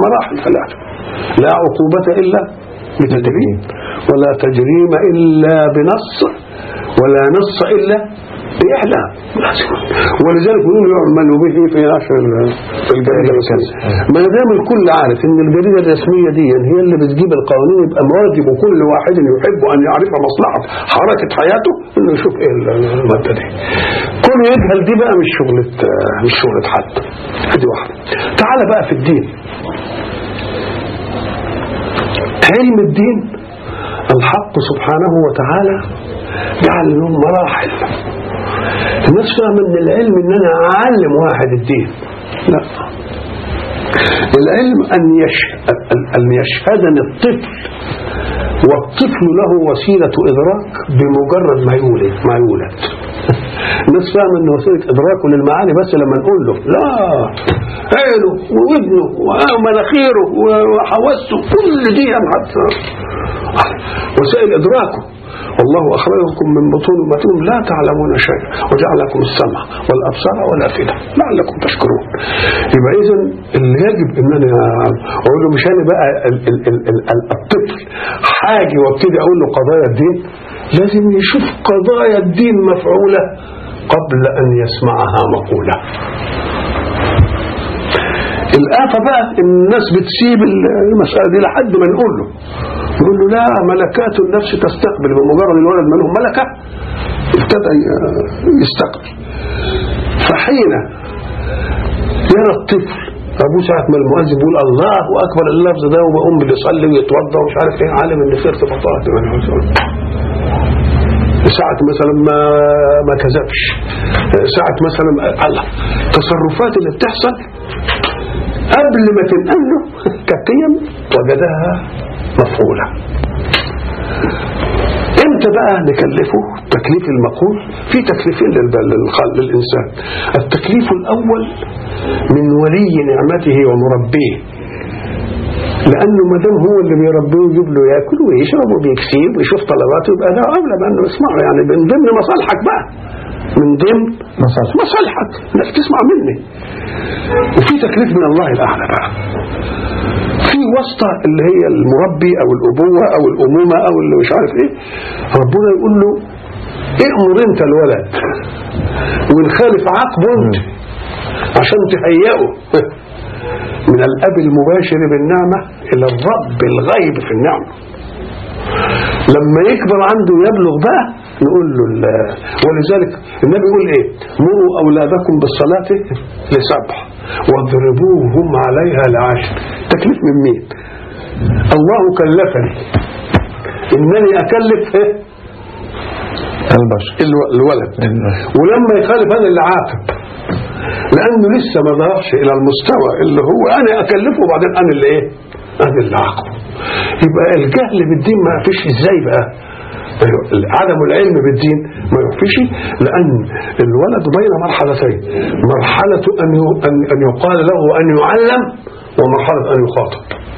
مراحل ثلاثة لا عقوبة إلا بتدريب ولا تجريم إلا بنص ولا نص إلا بإعلام ولذلك يقولون يعمل به في نشر في الجريدة الرسمية ما دام الكل عارف ان الجريدة الرسمية دي هي اللي بتجيب القوانين يبقى واجب كل واحد يحب ان يعرف مصلحة حركة حياته انه يشوف ايه المادة دي كل يجهل دي بقى مش شغلة مش شغلة حد دي واحدة تعال بقى في الدين علم الدين الحق سبحانه وتعالى جعل لهم مراحل الناس فاهمه ان العلم ان انا اعلم واحد الدين لا العلم ان يشهد ان يشهدني الطفل والطفل له وسيلة إدراك بمجرد ما يولد ما يولد الناس فاهمة أن وسيلة إدراكه للمعاني بس لما نقول له لا عينه وودنه ومناخيره وحواسه كل دي حتى وسائل إدراكه والله أخرجكم من بطون أمهاتكم لا تعلمون شيئا وجعل لكم السمع والأبصار والأفئدة لعلكم تشكرون يبقى إذا اللي يجب إن أنا أقول له مش أنا بقى ال ال ال ال ال الطفل حاجي وابتدي أقول له قضايا الدين لازم يشوف قضايا الدين مفعولة قبل أن يسمعها مقولة الآفة بقى الناس بتسيب المسألة دي لحد ما نقول له يقول له لا ملكات النفس تستقبل بمجرد الولد منهم ملكة ابتدى يستقبل فحين يرى الطفل ابوه ساعة ما المؤذن بيقول الله اكبر اللفظ ده وبقوم بيصلي ويتوضا ومش عارف ايه عالم ان في ارتباطات ساعة مثلا ما ما كذبش ساعة مثلا الله التصرفات اللي بتحصل قبل ما تنقل له كقيم وجدها مفعولة امتى بقى نكلفه تكليف المقول في تكليفين للإنسان التكليف الأول من ولي نعمته ومربيه لأنه ما دام هو اللي بيربيه ويجيب له ياكل ويشرب وبيكسيه ويشوف طلباته يبقى ده أولى بأنه يسمعه يعني من ضمن مصالحك بقى من ضمن مصالح. مصالحك انك تسمع مني وفي تكليف من الله الأعلى بقى في واسطة اللي هي المربي أو الأبوة أو الأمومة أو اللي مش عارف إيه ربنا يقول له اأمر أنت الولد والخالف عاقبه أنت عشان تهيئه من الأب المباشر بالنعمة إلى الرب الغيب في النعمة لما يكبر عنده يبلغ بقى نقول له ال- ولذلك النبي يقول ايه مروا اولادكم بالصلاه لسبع واضربوهم عليها لعشر تكليف من مين الله كلفني انني اكلف إيه؟ البشر الو- الولد ولما يخالف انا اللي عاقب لانه لسه ما ظهرش الى المستوى اللي هو انا اكلفه وبعدين انا اللي ايه انا اللي عاقبه يبقى الجهل بالدين ما فيش ازاي بقى عدم العلم بالدين ما يكفيش لأن الولد بين مرحلتين مرحلة أن ي- أن- أن يقال له أن يعلم ومرحلة أن يخاطب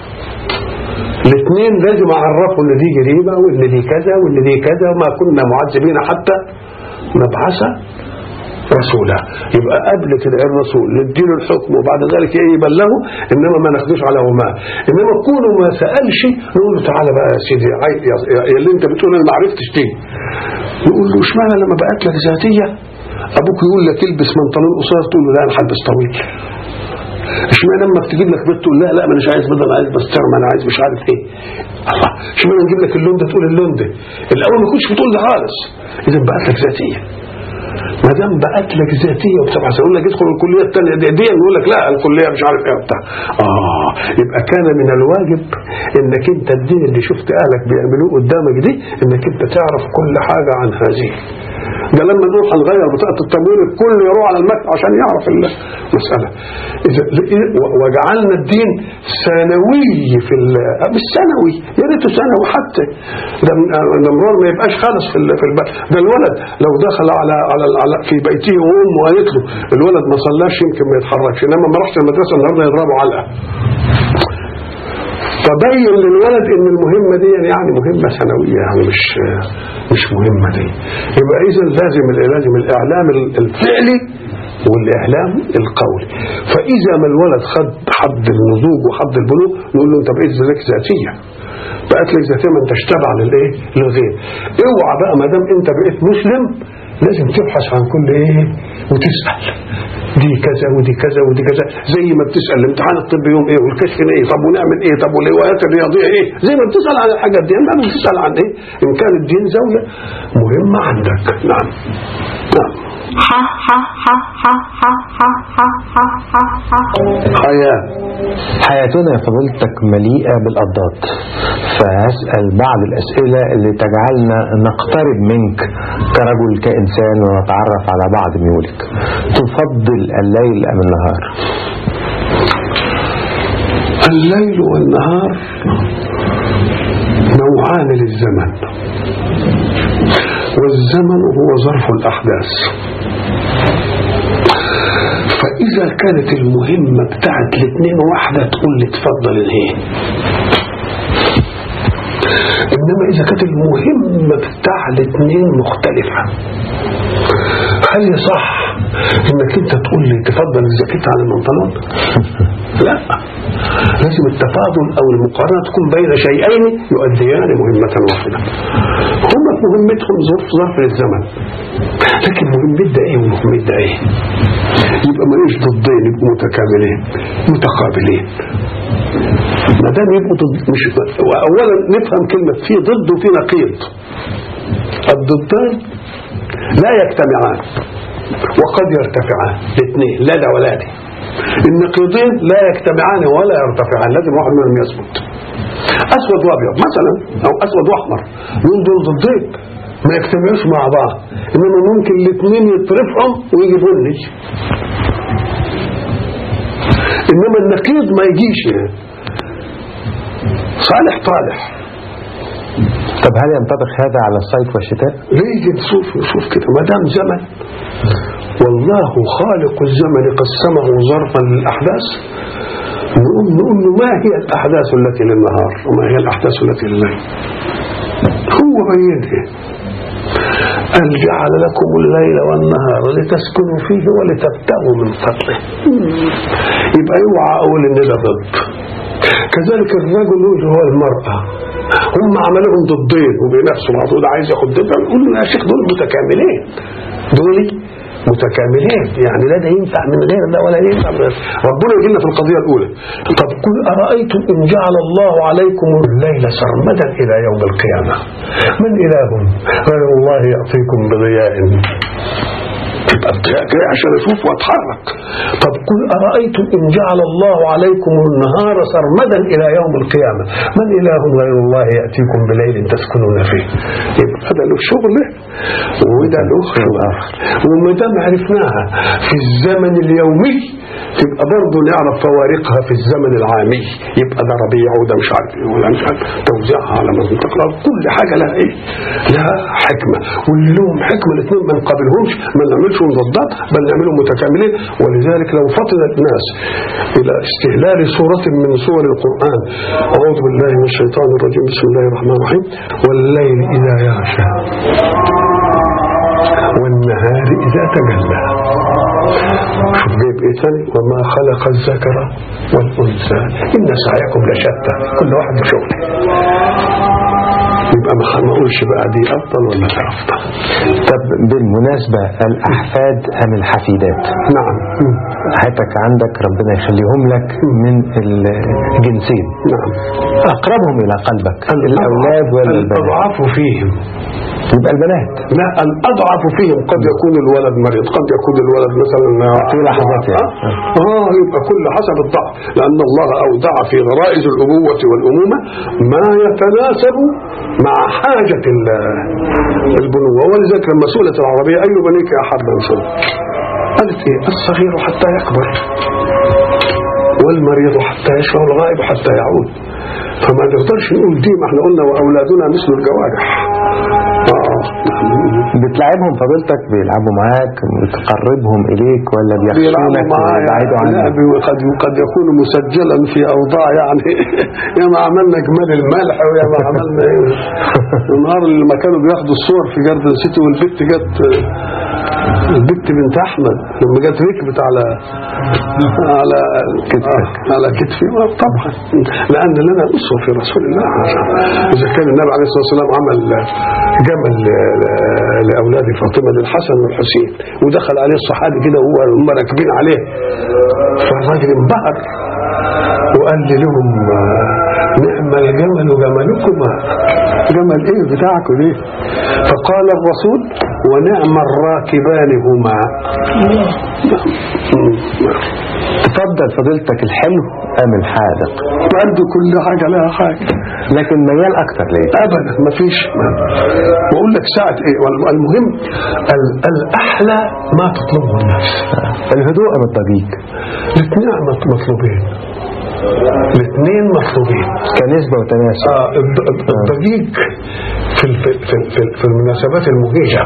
الاثنين لازم أعرفه إن دي جريمة وإن دي كذا وإن دي كذا وما كنا معذبين حتى نبعث رسولا يبقى قبل كده الرسول نديله الحكم وبعد ذلك ايه يبلغه انما ما ناخدوش على وما انما كونه ما سالش نقول له تعالى بقى يا سيدي عاي- يا يا اللي انت بتقول انا ما عرفتش دي نقول له اشمعنى لما بقت لك ذاتيه ابوك يقول لك البس بنطلون قصير تقول له لا انا هلبس طويل اشمعنى لما تجيب لك بيت تقول لا لا ما انا مش عايز بدل عايز بسترم انا عايز مش عارف ايه الله اشمعنى نجيب لك اللون ده تقول اللون ده الاول ما كنتش بتقول ده خالص اذا بقت لك ذاتيه ما دام بقت لك ذاتيه وبتبع يقول لك ادخل الكليه الثانيه دي, دي يقول لك لا الكليه مش عارف ايه وبتاع اه يبقى كان من الواجب انك انت الدين اللي شفت اهلك بيعملوه قدامك دي انك انت تعرف كل حاجه عن هذه ده لما نروح نغير بطاقه التمويل الكل يروح على المكتب عشان يعرف المساله اذا وجعلنا الدين ثانوي في ال- مش ثانوي يا ريته ثانوي حتى ده ده مرار ما يبقاش خالص في ال- في البلد ده الولد لو دخل على على على في بيته وامه قالت له الولد ما صلاش يمكن ما يتحركش انما ما راحش المدرسه النهارده يضربه علقه فبين للولد ان المهمه دي يعني مهمه ثانويه يعني مش مش مهمه دي يبقى اذا لازم لازم الاعلام الفعلي والإعلام القولي فإذا ما الولد خد حد النضوج وحد البلوغ نقول له أنت بقيت ذاتك ذاتية بقت لك ذاتية ما انتش تابع للإيه للغير اوعى بقى ما دام أنت بقيت مسلم لازم تبحث عن كل إيه وتسأل دي كذا ودي كذا ودي كذا زي ما بتسأل الامتحان الطبي يوم ايه والكشف ايه طب ونعمل ايه طب والهوايات الرياضية ايه زي ما بتسأل عن الحاجات دي انت بتسأل عن ايه ان كان الدين زاوية مهمة عندك نعم نعم حياة حياتنا يا فضيلتك مليئة بالأضداد فهسأل بعض الأسئلة اللي تجعلنا نقترب منك كرجل كإنسان ونتعرف على بعض ميولك تفضل الليل أم النهار الليل والنهار نوعان للزمن والزمن هو ظرف الأحداث فإذا كانت المهمة بتاعت الاثنين واحدة تقول لي تفضل الايه إنما إذا كانت المهمة بتاع الاثنين مختلفة هل يصح إنك أنت تقول لي تفضل الجاكيت عن البنطلون؟ لا لازم التفاضل أو المقارنة تكون بين شيئين يؤديان مهمة واحدة هم مهمتهم ظرف ظرف للزمن لكن مهمة ده ايه ومهمة ده ايه يبقى ماليش ضدين يبقوا متكاملين متقابلين ما دام يبقوا ضد مش اولا نفهم كلمة في ضد وفي نقيض الضدان لا يجتمعان وقد يرتفعان الاثنين لا ده ولا دي النقيضين لا يجتمعان ولا يرتفعان لازم واحد منهم يثبت اسود وابيض مثلا او اسود واحمر دول دول ضدين ما يجتمعوش مع بعض انما ممكن الاثنين يطرفهم ويجيبوا لي انما النقيض ما يجيش يعني. صالح طالح طب هل ينطبق هذا على الصيف والشتاء ليه نشوف نشوف كده ما دام زمن والله خالق الزمن قسمه ظرفا للاحداث نقول نقول له ما هي الاحداث التي للنهار وما هي الاحداث التي لليل هو بينها قال جعل لكم الليل والنهار لتسكنوا فيه ولتبتغوا من فضله يبقى اوعى اقول ان ده ضد كذلك الرجل هو المرأة هم عملهم ضدين وبينافسوا بعض وده عايز ياخد ضد نقول له يا شيخ دول متكاملين دول متكاملين يعني لا ده ينفع من غير ده ولا ينفع من غير ربنا يجي لنا في القضية الأولى طب قل أرأيتم إن جعل الله عليكم الليل سرمدا إلى يوم القيامة من إله غير الله يأتيكم بضياء تبقى الضياء جاي عشان اشوف واتحرك طب قل ارايتم ان جعل الله عليكم النهار سرمدا الى يوم القيامه من اله غير الله ياتيكم بليل تسكنون فيه يبقى ده له شغل وده له شغل اخر وما دام عرفناها في الزمن اليومي تبقى برضه نعرف فوارقها في الزمن العامي يبقى ده ربيع وده مش عارف ايه ولا مش عارف توزيعها على منطقة الأرض كل حاجة لها ايه لها حكمة واللي لهم حكمة الاثنين ما نقابلهمش ما نعملش مضادات بل نعملهم متكاملين ولذلك لو فطن الناس إلى استهلال سورة من سور القرآن أعوذ بالله من الشيطان الرجيم بسم الله الرحمن الرحيم والليل إذا يغشى والنهار إذا تجلى شوف جايب ايه تاني وما خلق الذكر والانثى ان سعيكم لشتى كل واحد بشغله يبقى ما نقولش بقى دي افضل ولا ده افضل طب بالمناسبة الأحفاد أم الحفيدات نعم حياتك عندك ربنا يخليهم لك من الجنسين نعم أقربهم إلى قلبك الأولاد ولا البنات الاضعاف فيهم يبقى البنات لا الأضعف فيهم قد يكون الولد مريض قد يكون الولد مثلا في لحظات يعني. آه. آه يبقى كل حسب الضعف لأن الله أودع في غرائز الأبوة والأمومة ما يتناسب مع حاجة ال- البنوة ولذلك لما سئلت العربية أي بنيك أحب أنسان قالت إيه الصغير حتى يكبر والمريض حتى يشفى والغائب حتى يعود فما نقدرش نقول دي ما احنا قلنا وأولادنا مثل الجوارح آه. بتلعبهم فضيلتك بيلعبوا معاك بتقربهم إليك ولا بيلعبوا بيخشونك معايا ويبعدوا لا، عنك بي- قد قد يكون مسجلا في اوضاع يعني يا ما عملنا جمال الملح ويا ما عملنا ايه النهار اللي ما كانوا بياخدوا الصور في جاردن سيتي والبت جت البت بنت احمد لما جت ركبت على على كتفك على كتفي آه، طبعا لان لنا اسوه في رسول الله اذا كان النبي عليه الصلاه والسلام عمل جمل ل- لاولاد فاطمه للحسن والحسين ودخل عليه الصحابي كده وهو هم راكبين عليه فالراجل انبهر وقال لي لهم آه، نعم الجمل جملكما جمل ايه بتاعكم ليه فقال الرسول ونعم الراكبان هما تفضل فضيلتك الحلو أم الحادق برضه كل حاجة لها حاجة لكن ميال أكتر ليه ابدا ما فيش بقول لك ساعة ايه وال- المهم ال- الاحلى ما تطلبه النفس الهدوء أم الضجيج الاثنين مط- مطلوبين الاثنين مطلوبين كنسبة وتناسب آه الض- الض- الضجيج في ال- في في- في في المناسبات المهيجة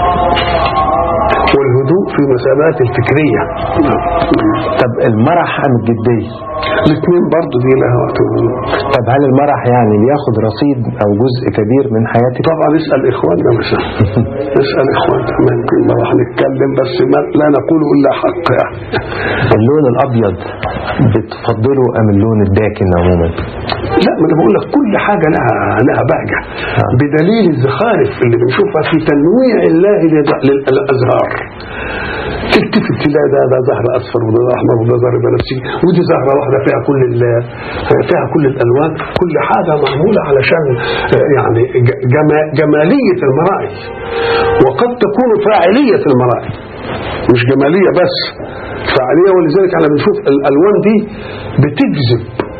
والهدوء في المناسبات الفكرية طب المرح أم الجدية الاثنين برضه دي لها وقت طب هل المرح يعني بياخد رصيد أو جزء كبير من حياتك طبعا اسال اخواننا مثلا اسال اخواننا ما يمكن ما راح نتكلم بس ما لا نقول الا حق يعني اللون الأبيض بتفضله أم اللون الداكن عموما لا ما انا بقول لك كل حاجه لها لها بهجه بدليل الزخارف اللي بنشوفها في تنويع الله لد- للازهار تلتفت تلاقي ده ده زهر اصفر وده احمر وده زهر بنفسجي ودي زهره واحده فيها كل ال- فيها كل الالوان كل حاجه معموله علشان آه، يعني ج- جما- جماليه المراعي وقد تكون فاعليه المراعي مش جماليه بس فاعليه ولذلك احنا بنشوف الالوان دي بتجذب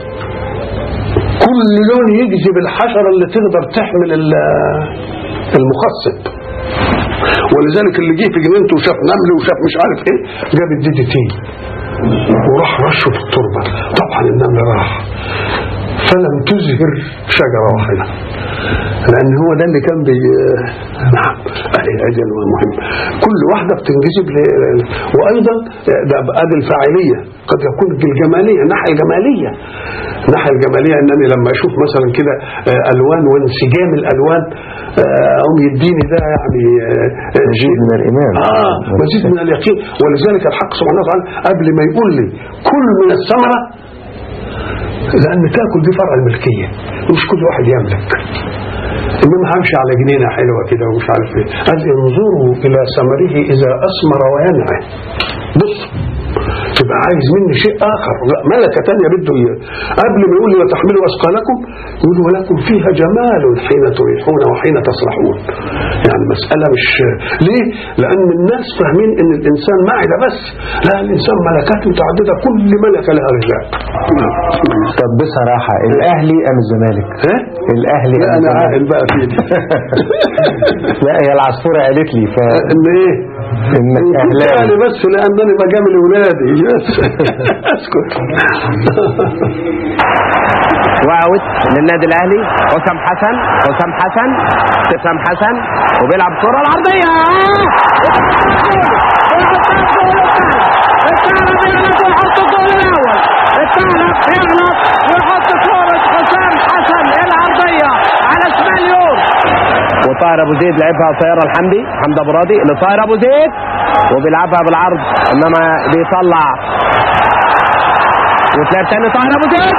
كل لون يجذب الحشرة اللي تقدر تحمل ال- المخصب ولذلك اللي جه في جنينته وشاف نمل وشاف مش عارف ايه جاب الدي دي تي وراح رشه في التربة طبعا النمل راح فلم تزهر شجرة واحدة لأن هو ده اللي كان بي نعم أهي أجل مهم كل واحدة بتنجذب ل... وأيضا ده أدي الفاعلية قد يكون الجمالية الناحية الجمالية الناحية الجمالية أنني لما أشوف مثلا كده آه، ألوان وانسجام الألوان آه، أقوم يديني ده يعني آه، آه، مزيد شيء من الإيمان آه مزيد من اليقين ولذلك الحق سبحانه وتعالى قبل ما يقول لي كل من الثمرة لأن تاكل دي فرع الملكية مش كل واحد يملك إنما همشي على جنينة حلوة كده ومش عارف إيه قال انظروا إلى ثمره إذا أثمر وينعم بص تبقى عايز مني شيء آخر لا ملكة تانية بده ي- قبل ما يقول لي وتحملوا أثقالكم يقول ولكم فيها جمال حين تريحون وحين تصرحون يعني مسألة مش ليه؟ لأن الناس فاهمين إن الإنسان معدة بس لا الإنسان ملكات متعددة كل ملكة لها رجال طب بصراحة الأهلي أم الزمالك ها؟ الأهلي لا أم أنا الزمالك عاقل بقى في دي لا هي العصفورة قالت لي ف إن إيه؟ إنك يعني أهلاوي بس لأنني بجامل ولادي بس اسكت واوت للنادي الاهلي حسام حسن حسام حسن حسام حسن وبيلعب الكره العرضيه يحط الجول الاول الثالث يغلط ويحط كوره حسام حسن العرضيه على شمال يوم وطاهر ابو زيد لعبها طاهر الحمدي حمد ابو راضي لطاهر ابو زيد وبيلعبها بالعرض انما بيطلع وتلعب تاني طاهر ابو زيد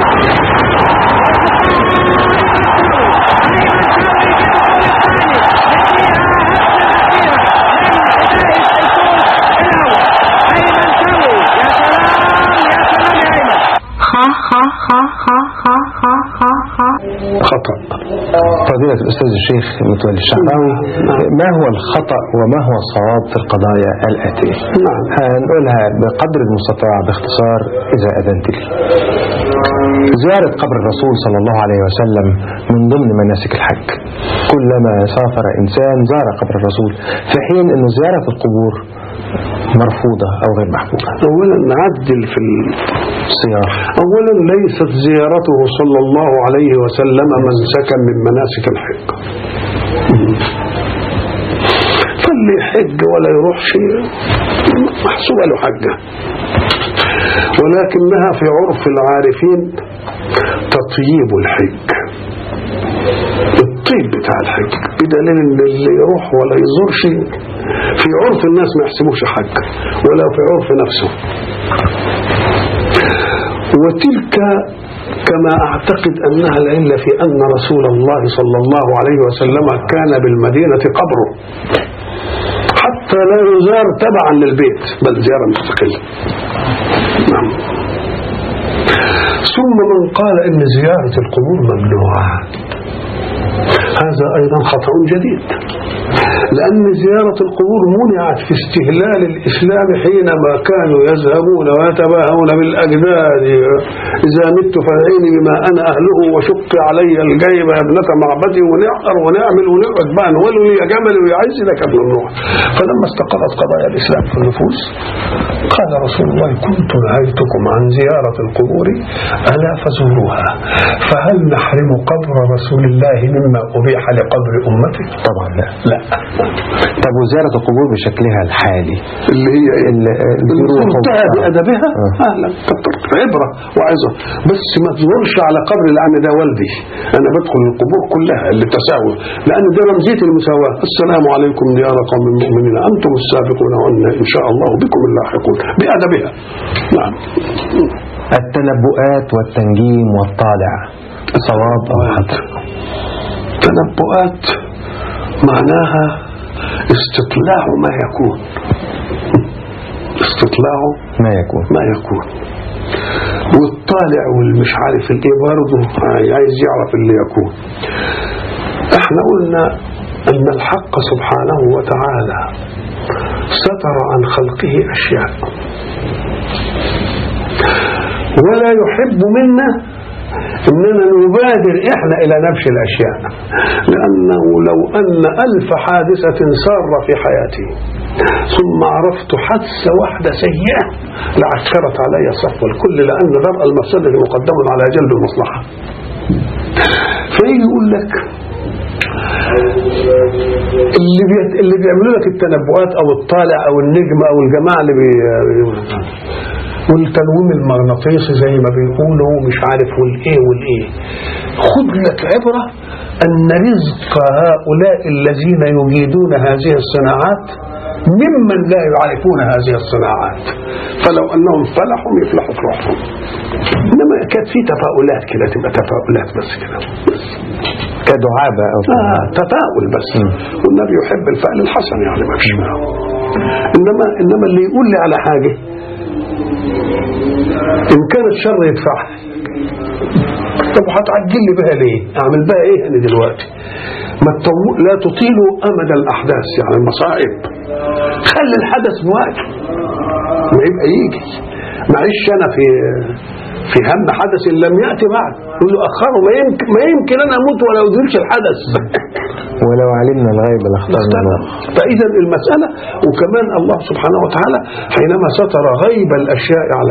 خطأ فضيلة الأستاذ الشيخ متولي الشعراوي ما هو الخطأ وما هو الصواب في القضايا الآتية نعم. هنقولها بقدر المستطاع باختصار إذا أذنت لي زيارة قبر الرسول صلى الله عليه وسلم من ضمن مناسك الحج كلما سافر إنسان زار قبر الرسول في حين أن زيارة القبور مرفوضة أو غير محبوبة أولا نعدل في صياح أولا ليست زيارته صلى الله عليه وسلم منسكا من مناسك الحج فاللي يحج ولا يروحش محسوبة له حجة ولكنها في عرف العارفين تطيب الحج الطيب بتاع الحج بدليل ان اللي يروح ولا يزورش في عرف الناس ما يحسبوش حج ولا في عرف نفسه وتلك كما أعتقد أنها العلة في أن رسول الله صلى الله عليه وسلم كان بالمدينة قبره حتى لا يزار تبعا للبيت بل زيارة مستقلة نعم ثم من قال ان زيارة القبور ممنوعة هذا ايضا خطأ جديد لأن زيارة القبور منعت في استهلال الإسلام حينما كانوا يذهبون ويتباهون بالأجداد إذا مت فادعيني بما أنا أهله وشق علي الجيب يا ابنة معبدي ونعقر ونعمل ونقعد بقى نولوا لي جمل ويعز لك ابن النوح فلما استقرت قضايا الإسلام في النفوس قال رسول الله كنت نهيتكم عن زيارة القبور ألا فزوروها فهل نحرم قبر رسول الله مما أبيح لقبر أمته طبعا لا لا طب وزيارة القبور بشكلها الحالي اللي هي ايه ال- الزيروح انتهى وبتاع. بأدبها آه. أهلا كتر عبرة وعظة بس ما تزورش على قبر لأن ده والدي أنا بدخل القبور كلها اللي تساوي لأن ده رمزية المساواة السلام عليكم ديار قوم المؤمنين أنتم السابقون وأنا إن شاء الله بكم اللاحقون بأدبها نعم التنبؤات والتنجيم والطالع صواب أو خطأ تنبؤات معناها استطلاع ما يكون استطلاع ما يكون ما يكون والطالع والمش عارف الايه برضه عايز يعرف اللي يكون احنا قلنا ان الحق سبحانه وتعالى ستر عن خلقه اشياء ولا يحب منا اننا نبادر احنا الى نبش الاشياء لانه لو ان الف حادثه ساره في حياتي ثم عرفت حادثه واحده سيئه لعكرت علي صفو الكل لان درء المفسده مقدم على جلب المصلحه فيجي يقول لك اللي بيت... اللي بيعملوا لك التنبؤات او الطالع او النجم او الجماعه اللي بي... والتنويم المغناطيسي زي ما بيقولوا مش عارف والايه والايه خد لك عبره ان رزق هؤلاء الذين يجيدون هذه الصناعات ممن لا يعرفون هذه الصناعات فلو انهم فلحوا يفلحوا في روحهم انما كانت في تفاؤلات كده تبقى تفاؤلات بس كده بس كدعابة أو آه تفاؤل بس والنبي يحب الفعل الحسن يعني ما فيش معه انما انما اللي يقول لي على حاجه ان كان الشر يدفعها طب هتعجل لي بها ليه؟ اعمل بها ايه انا دلوقتي؟ ما التو... لا تطيلوا امد الاحداث يعني المصائب خلي الحدث بوقته ما يبقى يجي معيش انا في في هم حدث لم ياتي بعد يقول له اخره ما يمكن ما يمكن انا اموت ولا ادركش الحدث ولو علمنا الغيب لاخترنا الله فإذا المسألة وكمان الله سبحانه وتعالى حينما ستر غيب الأشياء على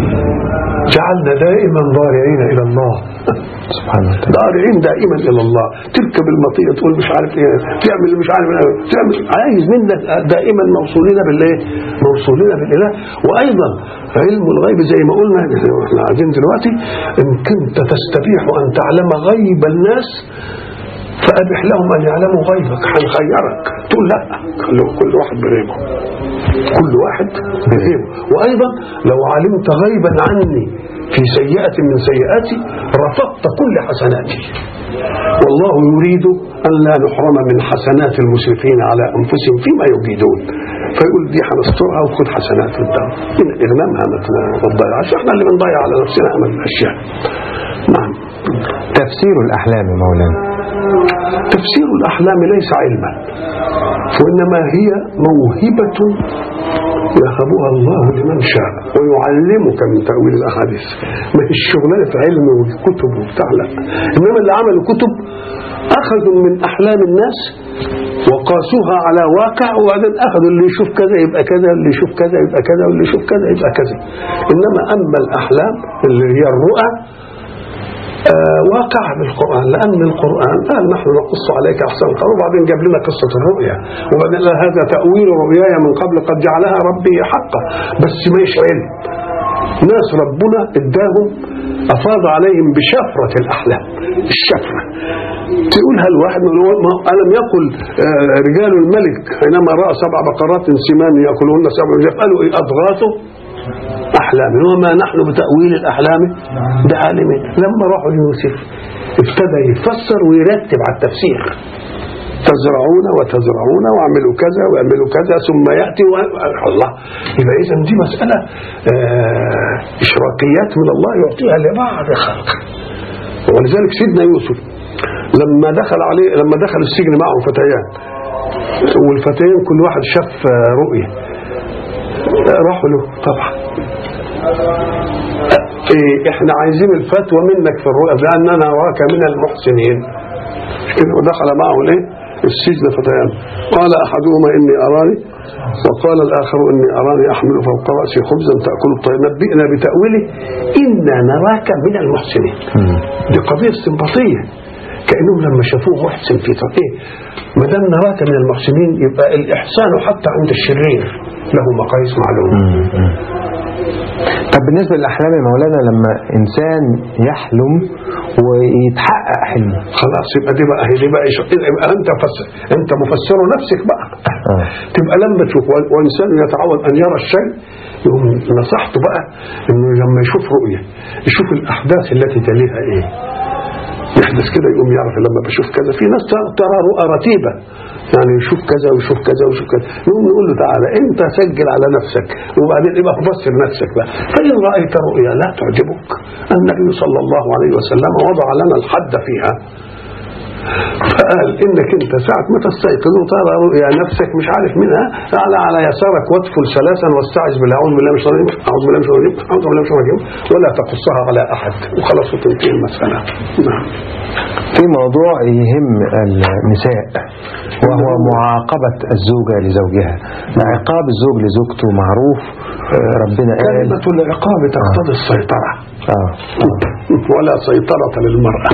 جعلنا دائما ضارعين إلى الله سبحانه وتعالى ضارعين دائما إلى الله تركب المطية تقول مش عارف إيه تعمل مش عارف إيه تعمل عايز منك دائما موصولين بالإيه موصولين بالإله وأيضا علم الغيب زي ما قلنا احنا قاعدين دلوقتي إن كنت تستبيح أن تعلم غيب الناس فأبح لهم أن يعلموا غيبك هنخيرك تقول لا خلوا كل واحد بغيبه كل واحد بغيبه وأيضا لو علمت غيبا عني في سيئة من سيئاتي رفضت كل حسناتي والله يريد أن لا نحرم من حسنات المسرفين على أنفسهم فيما يجيدون فيقول دي هنسترها وخد حسنات قدام من إغنامها ما تضيعش احنا اللي بنضيع على نفسنا أمل الأشياء نعم تفسير الأحلام مولانا تفسير الأحلام ليس علما وإنما هي موهبة يهبها الله لمن شاء ويعلمك من تأويل الأحاديث ما هي الشغلانة علم وكتب وبتاع لا إنما اللي عملوا كتب أخذوا من أحلام الناس وقاسوها على واقع وبعدين أخذوا اللي يشوف كذا يبقى كذا اللي يشوف كذا يبقى كذا واللي يشوف كذا يبقى كذا إنما أما الأحلام اللي هي الرؤى آه واقع بالقرآن لأن القرآن قال نحن نقص عليك أحسن القول وبعدين جاب لنا قصة الرؤيا وبعدين قال هذا تأويل رؤياي من قبل قد جعلها ربي حقا بس مش علم ناس ربنا اداهم افاض عليهم بشفرة الاحلام الشفرة تقولها الواحد من هو- ما الم يقل آه، رجال الملك حينما راى سبع بقرات سمان ياكلهن سبع يفعلوا ايه اضغاثوا احلام وما نحن بتاويل الاحلام بعالمين لما راحوا ليوسف ابتدى يفسر ويرتب على التفسير تزرعون وتزرعون واعملوا كذا واعملوا كذا ثم ياتي و... الله يبقى اذا دي مساله آه اشراقيات من الله يعطيها لبعض خلقه ولذلك سيدنا يوسف لما دخل عليه لما دخل السجن معه فتيان والفتيان كل واحد شاف آه، رؤيه آه، راحوا له طبعا إيه احنا عايزين الفتوى منك في الرؤيا لاننا نراك من المحسنين مش كده ودخل معه الايه السجن فتيان قال احدهما اني اراني وقال الاخر اني اراني احمل فوق راسي خبزا تاكل الطير نبئنا بتاويله انا نراك من المحسنين دي قضيه استنباطيه كانهم لما شافوه محسن في طريقه ما دام نراك من المحسنين يبقى الاحسان حتى عند الشرير له مقاييس معلومه طب بالنسبة للأحلام يا مولانا لما إنسان يحلم ويتحقق حلمه خلاص يبقى دي بقى هي دي بقى إيش- يبقى انت فسر انت مفسر نفسك بقى آه. تبقى لما تشوف وال- وانسان يتعود ان يرى الشيء يقوم نصحته بقى انه لما يشوف رؤيه يشوف الاحداث التي تليها ايه يحدث كده يقوم يعرف لما بشوف كذا في ناس ترى- ترى رؤى رتيبه يعني يشوف كذا ويشوف كذا ويشوف كذا نقوم نقول له تعالى انت سجل على نفسك وبعدين يبقى فسر نفسك بقى فان رايت رؤيا لا تعجبك النبي صلى الله عليه وسلم وضع لنا الحد فيها فقال انك انت ساعة ما تستيقظ وترى رؤيا نفسك مش عارف منها تعالى على يسارك وادخل ثلاثا واستعذ بالله اعوذ بالله من الشيطان الرجيم اعوذ بالله من الشيطان الرجيم اعوذ بالله من الشيطان الرجيم ولا تقصها على احد وخلاص وتنتهي المسألة نعم في موضوع يهم النساء وهو معاقبة الزوجة لزوجها عقاب الزوج لزوجته معروف آه، ربنا قال كلمة العقاب تقتضي السيطرة آه. ولا سيطرة للمرأة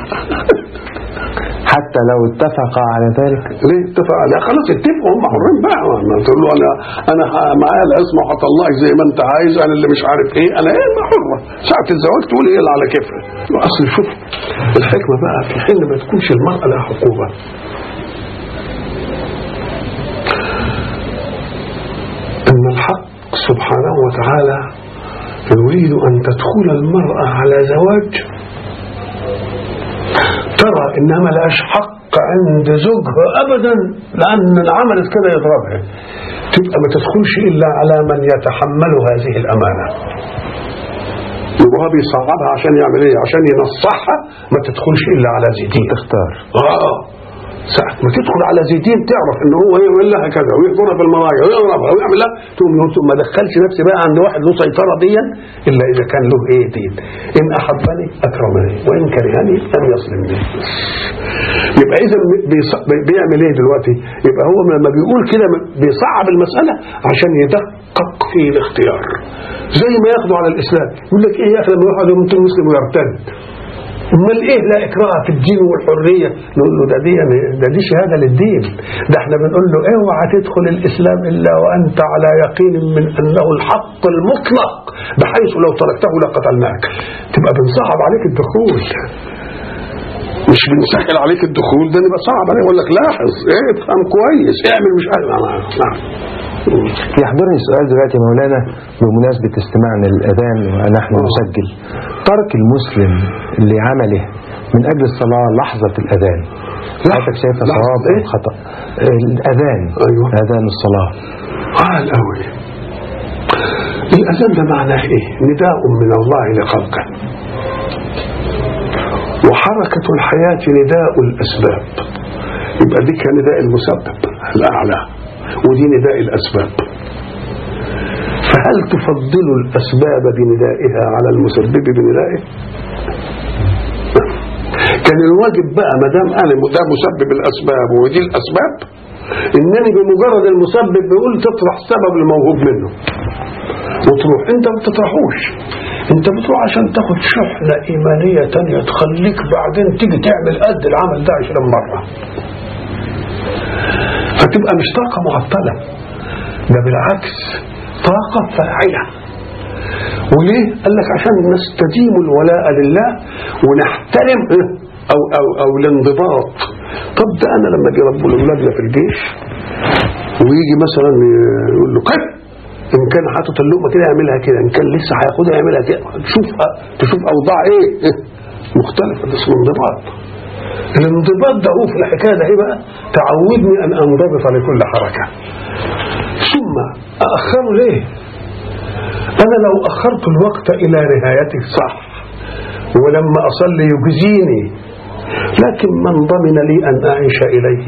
حتى لو اتفق على ذلك ليه اتفق عليها خلاص اتفقوا هم حرين بقى ما تقول له انا انا ه- معايا العصمه وهطلعك زي ما انت عايز انا اللي مش عارف ايه انا ايه ما حره ساعه الزواج تقول ايه اللي على كيفها اصل شوف الحكمه بقى في حين ما تكونش المراه لها حقوبه ان الحق سبحانه وتعالى يريد ان تدخل المراه على زواج ترى انها ملهاش حق عند زوجها ابدا لان عملت كده يضربها تبقى ما تدخلش الا على من يتحمل هذه الامانه يبقى هو بيصعبها عشان يعمل ايه عشان ينصحها ما تدخلش الا على زيدين تختار اه ساعة ما تدخل على زيدين تعرف ان هو يعمل لها كذا ويحضرها في المراجع ويضربها ويعمل لها تقوم يقول ما دخلش نفسي بقى عند واحد له سيطره دي الا اذا كان له ايه دين ان احبني اكرمني وان كرهني لم يظلمني يبقى اذا بيص- بيعمل ايه دلوقتي يبقى هو لما بيقول كده بيصعب المساله عشان يدقق في الاختيار زي ما ياخدوا على الاسلام يقول لك ايه يا اخي لما واحد يموت مسلم ويرتد امال ايه لا اكراه في الدين والحريه نقول له ده دي ده دي شهاده للدين ده احنا بنقول له اوعى تدخل الاسلام الا وانت على يقين من انه الحق المطلق بحيث لو تركته لقتلناك تبقى بنصعب عليك الدخول مش بنسهل عليك الدخول ده نبقى صعب عليك يقول لك لاحظ ايه افهم كويس اعمل مش عارف نعم نعم يحضرني سؤال دلوقتي يا مولانا بمناسبة استماعنا للأذان ونحن نسجل ترك المسلم لعمله من أجل الصلاة لحظة الأذان حضرتك شايفها لحظة صواب إيه؟ أو خطأ الأذان أيوة. أذان الصلاة عال قوي الأذان ده معناه إيه نداء من الله لخلقه وحركة الحياة نداء الأسباب يبقى دي كان نداء المسبب الأعلى ودي نداء الأسباب فهل تفضل الأسباب بندائها على المسبب بندائه كان الواجب بقى ما دام انا ده مسبب الاسباب ودي الاسباب انني بمجرد المسبب بيقول تطرح سبب الموهوب منه وتروح انت ما بتطرحوش انت بتروح عشان تاخد شحنة ايمانية تانية تخليك بعدين تيجي تعمل قد العمل ده 20 مرة فتبقى مش طاقة معطلة ده بالعكس طاقة فاعلة وليه؟ قال لك عشان نستديم الولاء لله ونحترم إيه؟ او او او الانضباط طب ده انا لما اجي رب اولادنا في الجيش ويجي مثلا يقول له قف ان كان حاطط اللقمه كده يعملها كده ان كان لسه هياخدها يعملها كده تشوف تشوف اوضاع ايه إيه؟ مختلفه ده اسمه انضباط الانضباط ده هو في الحكايه ده ايه بقى تعودني ان انضبط لكل حركه ثم اخره ليه انا لو اخرت الوقت الى نهايته صح ولما اصلي يجزيني لكن من ضمن لي ان اعيش اليه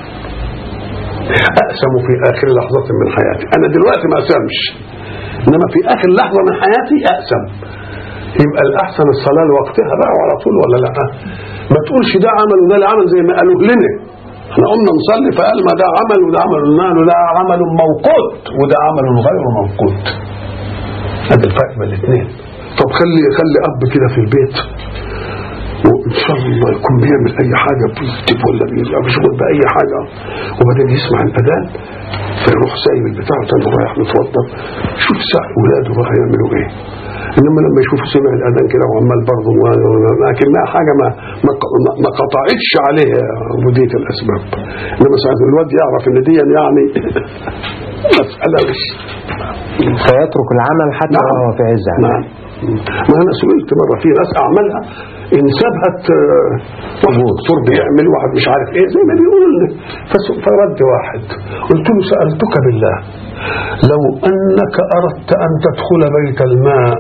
اقسم في اخر لحظه من حياتي انا دلوقتي ما اقسمش انما في اخر لحظه من حياتي اقسم يبقى الاحسن الصلاه لوقتها بقى وعلى طول ولا لا ما تقولش ده عمل وده لا عمل زي ما قالوا لنا احنا قمنا نصلي فقال ما ده عمل وده عمل قلنا له ده عمل موقوت وده عمل غير موقوت هذا الفرق بين الاثنين طب خلي خلي اب كده في البيت وان شاء الله يكون بيعمل اي حاجه بيكتب ولا بيبقى مشغول باي حاجه وبعدين يسمع الاذان فيروح سايب البتاع وتاني رايح متوضى شوف ساعة ولاده بقى هيعملوا ايه انما لما يشوفوا سمع الاذان كده وعمال برضه لكنها حاجه ما ما ما قطعتش عليه عبوديه الاسباب انما ساعه الواد يعرف ان دي يعني مساله مش فيترك العمل حتى نعم. وهو في عز عمله نعم ما انا سئلت مره في ناس اعمالها انسبت آه، واحد دكتور بيعمل واحد مش عارف ايه زي ما بيقولوا لنا. فس- فرد واحد قلت له سالتك بالله لو انك اردت ان تدخل بيت الماء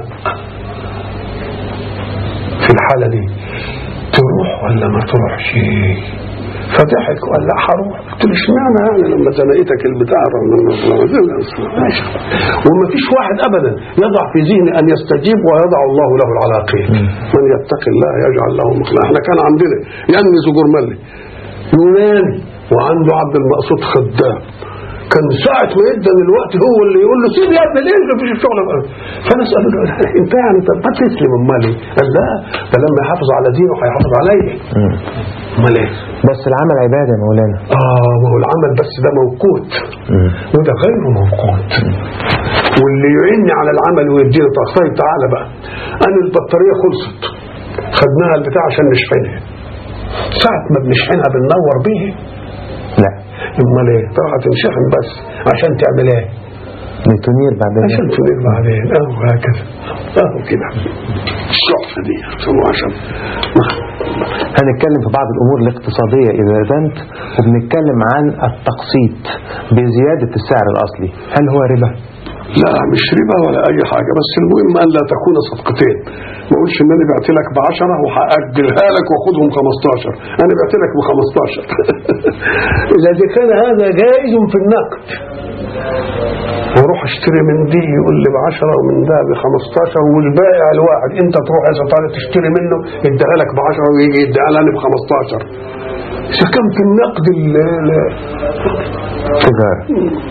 في الحاله دي تروح ولا ما تروحش فضحك وقال لا هروح قلت له اشمعنى يعني لما زنقتك البتاع ماشي وما فيش واحد ابدا يضع في ذهنه ان يستجيب ويضع الله له العلاقين من يتقي الله يجعل له مخلصا احنا كان عندنا ينس جرملي يوناني وعنده عبد المقصود خدام كان ساعة ما يدن الوقت هو اللي يقول له سيب يا ابني ليه مفيش الشغل بقى فانا اساله له انت يعني طب ما تسلم امال ايه؟ قال لا ده لما يحافظ على دينه هيحافظ عليا مم. امال ايه؟ بس العمل عبادة يا مولانا اه ما هو العمل بس ده موقوت مم. وده غير موقوت واللي يعيني على العمل ويديني طاقة طيب تعالى بقى انا البطارية خلصت خدناها البتاع عشان نشحنها ساعة ما بنشحنها بننور بيه لا امال ايه طبعا تنشحن بس عشان تعمل ايه لتنير بعد عشان ذلك تنير بعدين اهو هكذا اهو كده الشعفة دي يسموها عشان هنتكلم في بعض الأمور الاقتصادية إذا أذنت وبنتكلم عن التقسيط بزيادة السعر الأصلي هل هو ربا؟ لا مش ربا ولا اي حاجه بس المهم ان لا تكون صفقتين ما اقولش ان انا بعت لك ب 10 وهاجلها لك واخدهم 15 انا بعت لك ب 15 اذا دي كان هذا جائز في النقد واروح اشتري من دي يقول لي ب 10 ومن ده ب 15 والبائع الواحد انت تروح يا طالب تشتري منه يديها لك ب 10 ويجي يديها لي ب 15 اذا كان في النقد ال- ال- تجارة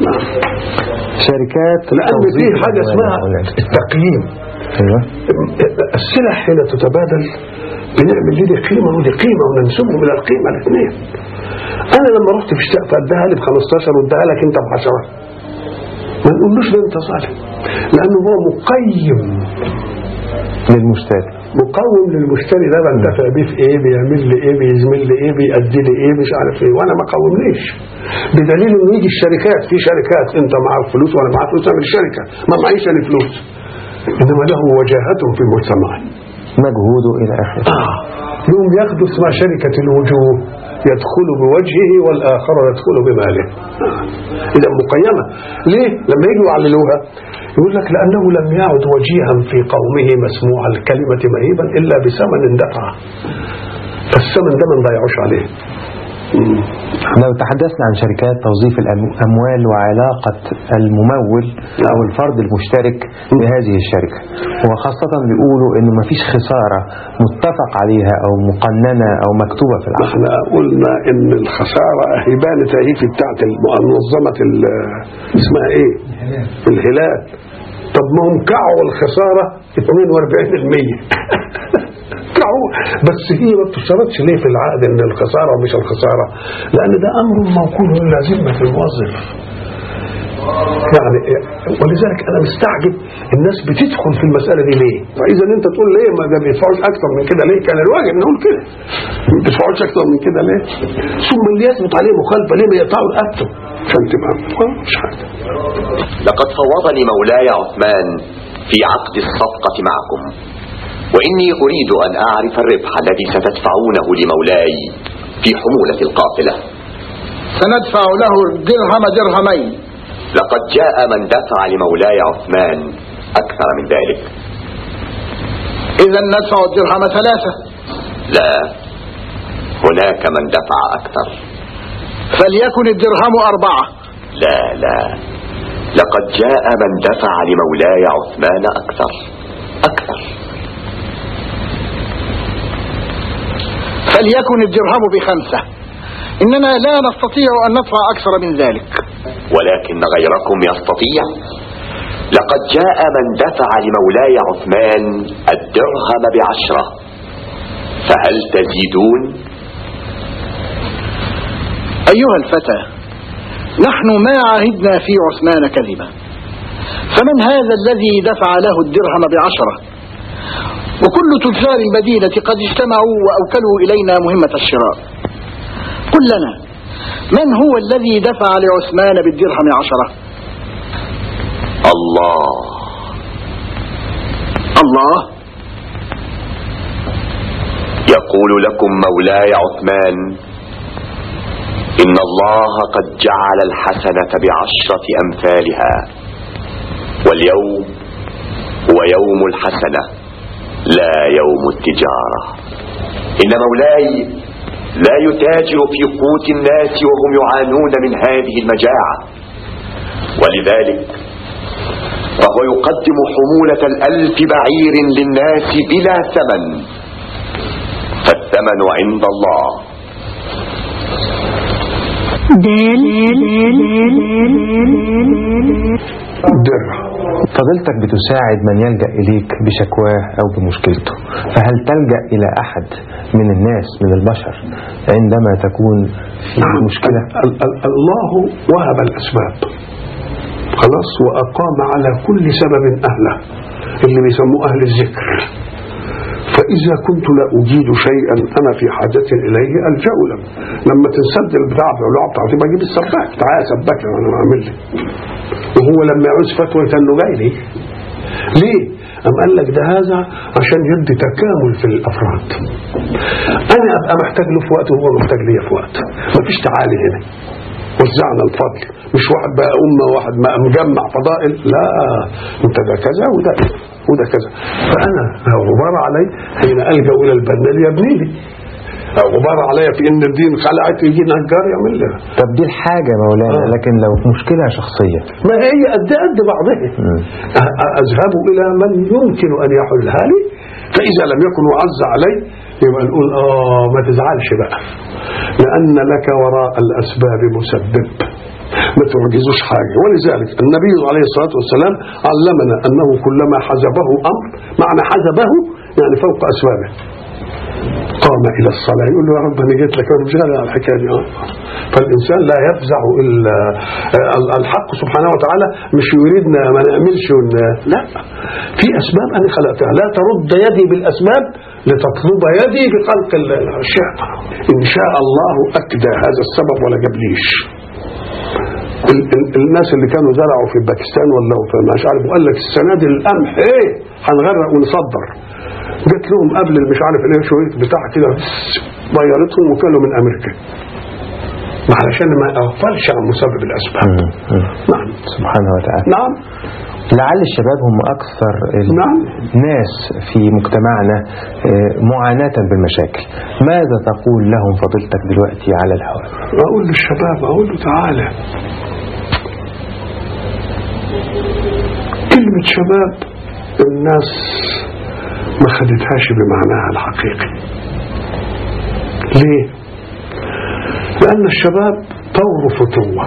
شركات لان توظيف في حاجه الأموال اسمها يا مولانا. التقييم أيوة السلع حين تتبادل بنعمل دي قيمة ودي قيمة وننسبهم إلى القيمة الاثنين أنا لما رحت في اشتاق فأديها لي ب 15 واديها لك أنت ب 10 ما نقولوش ده أنت ظالم لأنه هو مقيم للمشتري مقوم للمشتري ده بنتفع بيه في ايه بيعمل لي ايه بيزمل لي ايه بيأدي لي ايه مش عارف ايه وانا ما قومليش بدليل انه يجي الشركات في شركات انت معاك فلوس وانا معاك فلوس اعمل شركه ما معيش انا فلوس انما له وجاهته في المجتمع مجهوده إلى آخره آه. يوم ياخدوا اسمها شركة الوجوه يدخل بوجهه والآخر يدخل بماله آه. إذا مقيمة ليه؟ لما يجوا يعللوها يقول لك لأنه لم يعد وجيها في قومه مسموع الكلمة مهيبا إلا بثمن دفع فالثمن ده ما نضيعوش عليه مم. لو تحدثنا عن شركات توظيف الأموال وعلاقة الممول أو الفرد المشترك بهذه الشركة وخاصة بيقولوا إنه مفيش خسارة متفق عليها أو مقننة أو مكتوبة في العقد احنا قلنا ان الخسارة هبانة اهي في بتاعت الم- منظمة ال- اسمها ايه الهلال طب ما هم كعوا الخسارة 42% كعوا بس هي ما بتشترطش ليه في العقد ان الخسارة ومش الخسارة لان ده امر موكول لازمة الموظف يعني ولذلك انا مستعجب الناس بتدخل في المساله دي ليه؟ فاذا انت تقول ليه ما ده بيدفعوش اكتر من كده ليه؟ كان الواجب نقول كده ما بيدفعوش اكتر من كده ليه؟ ثم اللي يثبت عليه مخالفه ليه ما يقطعوا رقبته عشان تبقى آه، مش حاجه لقد فوضني مولاي عثمان في عقد الصفقة معكم وإني أريد أن أعرف الربح الذي ستدفعونه لمولاي في حمولة القافلة سندفع له الدرهم درهمين لقد جاء من دفع لمولاي عثمان أكثر من ذلك إذا ندفع الدرهم ثلاثة لا هناك من دفع أكثر فليكن الدرهم أربعة لا لا لقد جاء من دفع لمولاي عثمان أكثر أكثر فليكن الدرهم بخمسة إننا لا نستطيع أن ندفع أكثر من ذلك ولكن غيركم يستطيع لقد جاء من دفع لمولاي عثمان الدرهم بعشرة فهل تزيدون أيها الفتى نحن ما عهدنا في عثمان كذبا فمن هذا الذي دفع له الدرهم بعشرة وكل تجار المدينة قد اجتمعوا وأوكلوا إلينا مهمة الشراء قل لنا من هو الذي دفع لعثمان بالدرهم عشرة الله الله يقول لكم مولاي عثمان إن الله قد جعل الحسنة بعشرة أمثالها واليوم هو يوم الحسنة لا يوم التجارة إن مولاي لا يتاجر في قوت الناس وهم يعانون من هذه المجاعة ولذلك فهو يقدم حمولة الألف بعير للناس بلا ثمن فالثمن عند الله درهم فضيلتك بتساعد من يلجأ إليك بشكواه أو بمشكلته فهل تلجأ إلى أحد من الناس من البشر عندما تكون في مشكلة ال- ال- الله وهب الأسباب خلاص وأقام على كل سبب أهله اللي بيسموه أهل الذكر فإذا كنت لا أجيد شيئا أنا في حاجة إليه ألجأ له لما تنسد البتاع العلوع بتاعتي بجيب السباك تعالى سباك أنا أعمل لي وهو لما يعوز فتوى إنه جاي لي ليه؟ أم قال لك ده هذا عشان يدي تكامل في الأفراد أنا أبقى محتاج له في وقت وهو محتاج ليا في وقت مفيش تعالي هنا وزعنا الفضل مش واحد بقى أمة واحد بقى مجمع فضائل لا أنت ده كذا وده وده كذا فأنا لو غبار علي حين ألجأ إلى البنا ليبني لي لو غبار علي في إن الدين خلعت يجي نجار يعمل لي طب دي الحاجة مولانا آه. لكن لو مشكلة شخصية ما هي قد قد بعضها مم. أ- أ- أذهب إلى من يمكن أن يحلها لي فإذا لم يكن وعز علي يبقى نقول آه ما تزعلش بقى لأن لك وراء الأسباب مسبب ما تعجزوش حاجة ولذلك النبي عليه الصلاة والسلام علمنا أنه كلما حزبه أمر معنى حزبه يعني فوق أسبابه قام إلى الصلاة يقول له يا رب أنا جيت لك أنا مش غالي على الحكاية دي آه. فالإنسان لا يفزع إلا آه، الحق سبحانه وتعالى مش يريدنا ما نعملش ون... لا في أسباب أنا خلقتها لا ترد يدي بالأسباب لتطلب يدي بخلق الأشياء إن شاء الله أكدى هذا السبب ولا جابليش ال- ال- الناس اللي كانوا زرعوا في باكستان ولا في مش عارف وقال لك السنه دي القمح ايه هنغرق ونصدر جت لهم قبل مش عارف ايه شويه بتاع كده طيرتهم وكانوا من امريكا ما علشان ما اغفلش عن مسبب الاسباب مم. مم. نعم سبحانه وتعالى نعم لعل الشباب هم أكثر نعم. الناس في مجتمعنا آه، معاناة بالمشاكل ماذا تقول لهم فضيلتك دلوقتي على الهواء اقول للشباب اقول له تعالى كلمة شباب الناس ما خدتهاش بمعناها الحقيقي ليه؟ لأن الشباب طور فتوة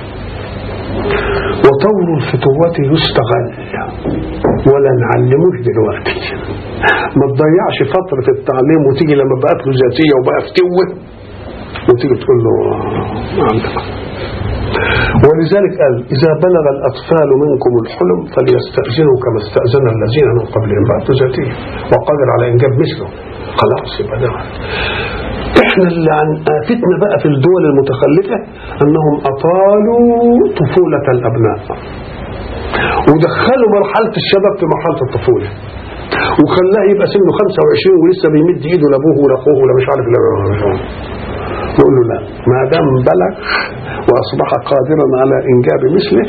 وطور الفتوة يستغل ولا نعلموش دلوقتي ما تضيعش فترة التعليم وتيجي لما بقت له ذاتية وبقى فتوة وتيجي تقول له آه، ما عندك ولذلك قال إذا بلغ الأطفال منكم الحلم فليستأذنوا كما استأذن الذين من قبلهم بعد ذاته وقادر على إنجاب مثله خلاص يبقى ده احنا اللي عن آفتنا بقى في الدول المتخلفة أنهم أطالوا طفولة الأبناء ودخلوا مرحلة الشباب في مرحلة الطفولة وخلاه يبقى سنه 25 ولسه بيمد ايده لابوه ولا اخوه ولا مش عارف لا نقول له لا ما دام بلغ واصبح قادرا على انجاب مثله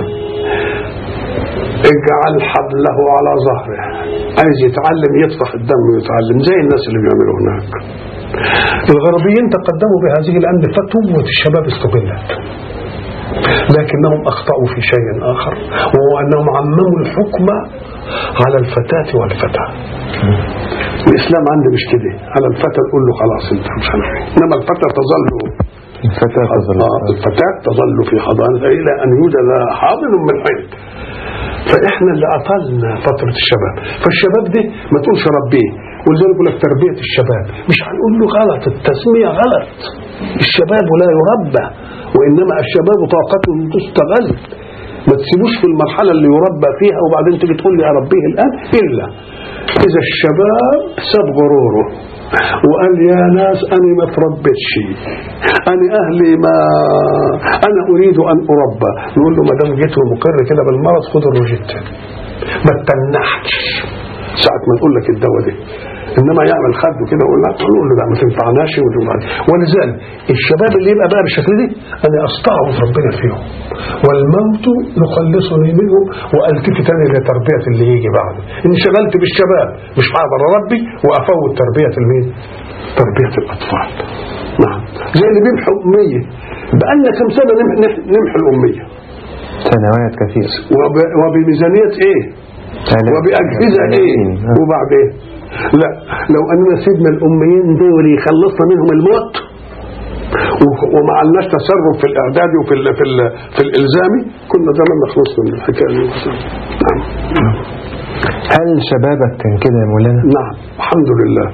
اجعل حبله على ظهره عايز يتعلم يطفح الدم ويتعلم زي الناس اللي بيعملوا هناك الغربيين تقدموا بهذه الأمر فتوة الشباب استغلت لكنهم أخطأوا في شيء آخر وهو أنهم عمموا الحكم على الفتاة والفتى الإسلام عنده مش كده على الفتى تقول له خلاص انت مش عارف إيه. إنما الفتى تظل الفتاة تظل آه، الفتاة تظل في حضانتها إلى أن يوجد لها حاضن من حين فإحنا اللي أطلنا فترة الشباب فالشباب ده ما تقولش ربيه ولذلك يقول لك تربية الشباب مش هنقول له غلط التسمية غلط الشباب لا يربى وإنما الشباب طاقته تستغل ما تسيبوش في المرحلة اللي يربى فيها وبعدين تيجي تقول لي أربيه الآن إلا إذا الشباب ساب غروره وقال يا ناس أنا ما تربيتش أنا أهلي ما أنا أريد أن أربى نقول له ما دام جيت ومقر كده بالمرض خد الروجيتا ما تتنحش ساعة ما نقول لك الدواء دي انما يعمل خده كده ويقول لا تقول له لا ما تنفعناش وتقول- ولذلك الشباب اللي يبقى بقى بالشكل دي انا استعوذ ربنا فيهم والموت يخلصني منهم والتفت انا لتربيه اللي يجي بعده انشغلت بالشباب مش هقدر اربي وافوت تربيه المين؟ تربيه الاطفال نعم زي اللي بيمحوا اميه بقالنا كم سنه نمح- نمح- نمحي الاميه سنوات كثيرة وب- وبميزانيه ايه؟ آلاف. وبأجهزة ايه آه. وبعدين لا لو أننا سيبنا الأميين دول يخلصنا منهم الموت و- وما عملناش تصرف في الإعداد وفي ال في ال في الإلزامي كنا زمان خلصنا من الحكاية دي نعم هل شبابك كان كده يا مولانا نعم الحمد لله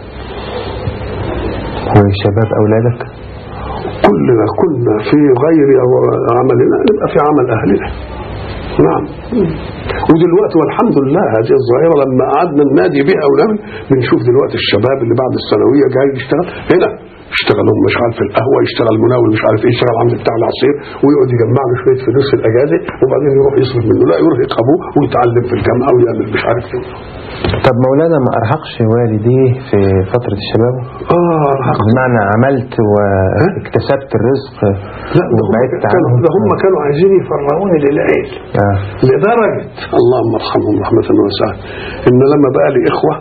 وشباب أولادك كلنا كنا في غير عملنا نبقى في عمل أهلنا نعم ودلوقتي والحمد لله هذه الظاهرة لما قعدنا النادي بها ونعمل بنشوف دلوقتي الشباب اللي بعد الثانوية جاي يشتغل هنا يشتغل هم مش عارف في القهوة يشتغل مناول مش عارف ايه يشتغل عند بتاع العصير ويقعد يجمع له شوية فلوس في الأجازة وبعدين يروح يصرف منه لا يرهق أبوه ويتعلم في الجامعة ويعمل مش عارف ايه طب مولانا ما أرهقش والديه في فترة الشباب اه بمعنى عملت واكتسبت الرزق لا ده هم وبعدت كانوا عنهم ده هم كانوا عايزين يفرعوني للعيل آه. لدرجة اللهم ارحمهم رحمة واسعة إن لما بقى لي إخوة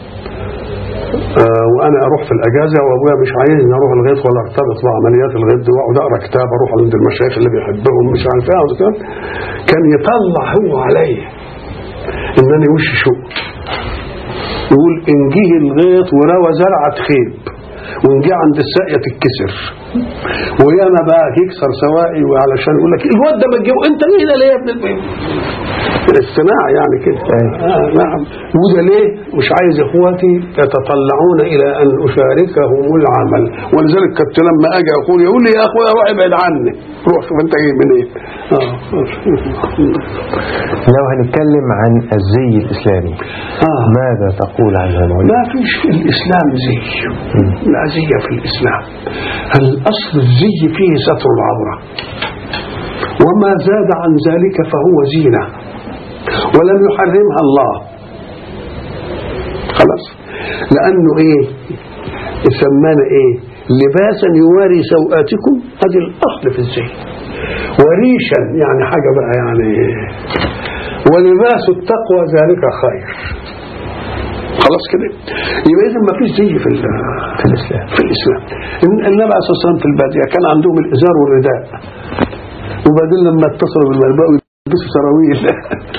آه وأنا أروح في الأجازة وأبويا مش عايزني أروح الغيط ولا أرتبط بعمليات الغيط دي وأقعد أقرأ كتاب أروح عند المشايخ اللي بيحبهم مش عارف إيه وكده. كان يطلع هو عليا إن أنا وش شوق يقول إن جه الغيط وروى زرعة خيب وإن جه عند الساقية تتكسر وياما بقى يكسر سوائي وعلشان يقول لك الواد ده ما تجيبه انت ليه ده ليه يا ابن البيت الصناعة يعني كده آه نعم وده ليه مش عايز اخواتي يتطلعون الى ان اشاركهم العمل ولذلك كنت لما اجي اقول يقول لي يا اخويا روح ابعد عني روح شوف انت جاي منين اه لو هنتكلم عن الزي الإسلامي آه. ماذا تقول عنه يا مولانا ما فيش في الإسلام زي لا زي في الإسلام الأصل الزي فيه ستر العورة وما زاد عن ذلك فهو زينة ولم يحرمها الله خلاص لأنه إيه يسمانا إيه لباسا يواري سوآتكم هذه الأصل في الزي وريشا يعني حاجة بقى يعني ولباس التقوى ذلك خير خلاص كده يبقى اذا ما فيش زي في ال- في الاسلام في الاسلام الن- النبي عليه الصلاه والسلام في الباديه كان عندهم الازار والرداء وبعدين لما اتصلوا بالمرباء يلبسوا سراويل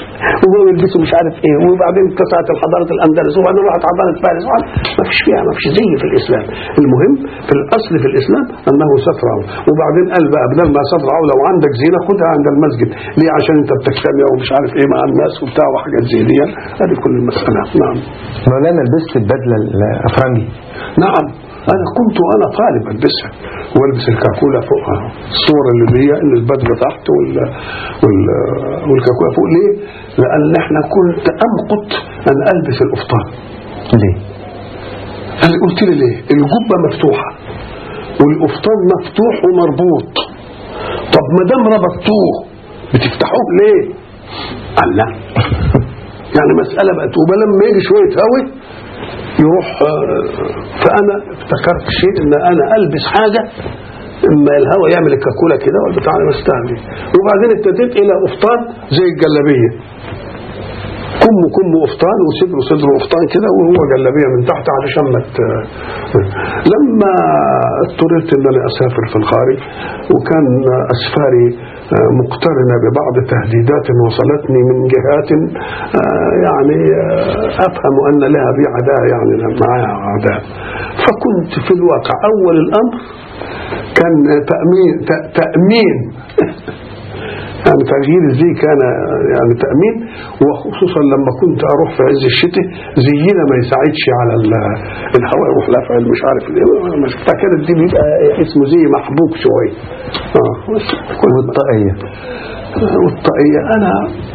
وهو يلبسوا مش عارف ايه وبعدين اتسعت حضاره الاندلس وبعدين راحت حضاره فارس وبعدين ما فيش فيها ما فيش زي في الاسلام المهم في الاصل في الاسلام انه ستر عوره وبعدين قال بقى بدل ما ستر عوره لو عندك زينه خدها عند المسجد ليه عشان انت بتجتمع ومش عارف ايه مع الناس وبتاع وحاجات زي دي هذه كل المساله نعم مولانا لبست البدلة الأفرنجي نعم انا كنت وانا طالب البسها والبس الكاكولا فوقها الصوره اللي هي ان البدله تحت وال... وال... والكاكولا فوق ليه؟ لان احنا كنت امقت ان البس القفطان ليه؟ قال قلت لي ليه؟ الجبه مفتوحه والقفطان مفتوح ومربوط طب ما دام ربطوه بتفتحوه ليه؟ قال لا يعني مساله بقت ولما يجي شويه هوا يروح آه، فانا افتكرت شيء ان انا البس حاجه اما الهواء يعمل الكاكولا كده والبتاع انا مستعمل وبعدين ابتديت الى قفطان زي الجلابيه كم كم قفطان وصدر صدر قفطان كده وهو جلابيه من تحت علشان ما ت- لما اضطررت ان انا اسافر في الخارج وكان اسفاري آه، مقترنه ببعض تهديدات وصلتني من جهات آه، يعني آه، افهم ان لها بي عداء يعني معها عداء فكنت في الواقع اول الامر كان تامين ت- تامين يعني تغيير الزي كان يعني تأمين وخصوصا لما كنت أروح في عز الشتاء زينا ما يساعدش على ال- الهواء يروح لافع مش عارف ايه فكانت دي بيبقى اسمه زي محبوك شوية اه بس كل والطاقية والطاقية أنا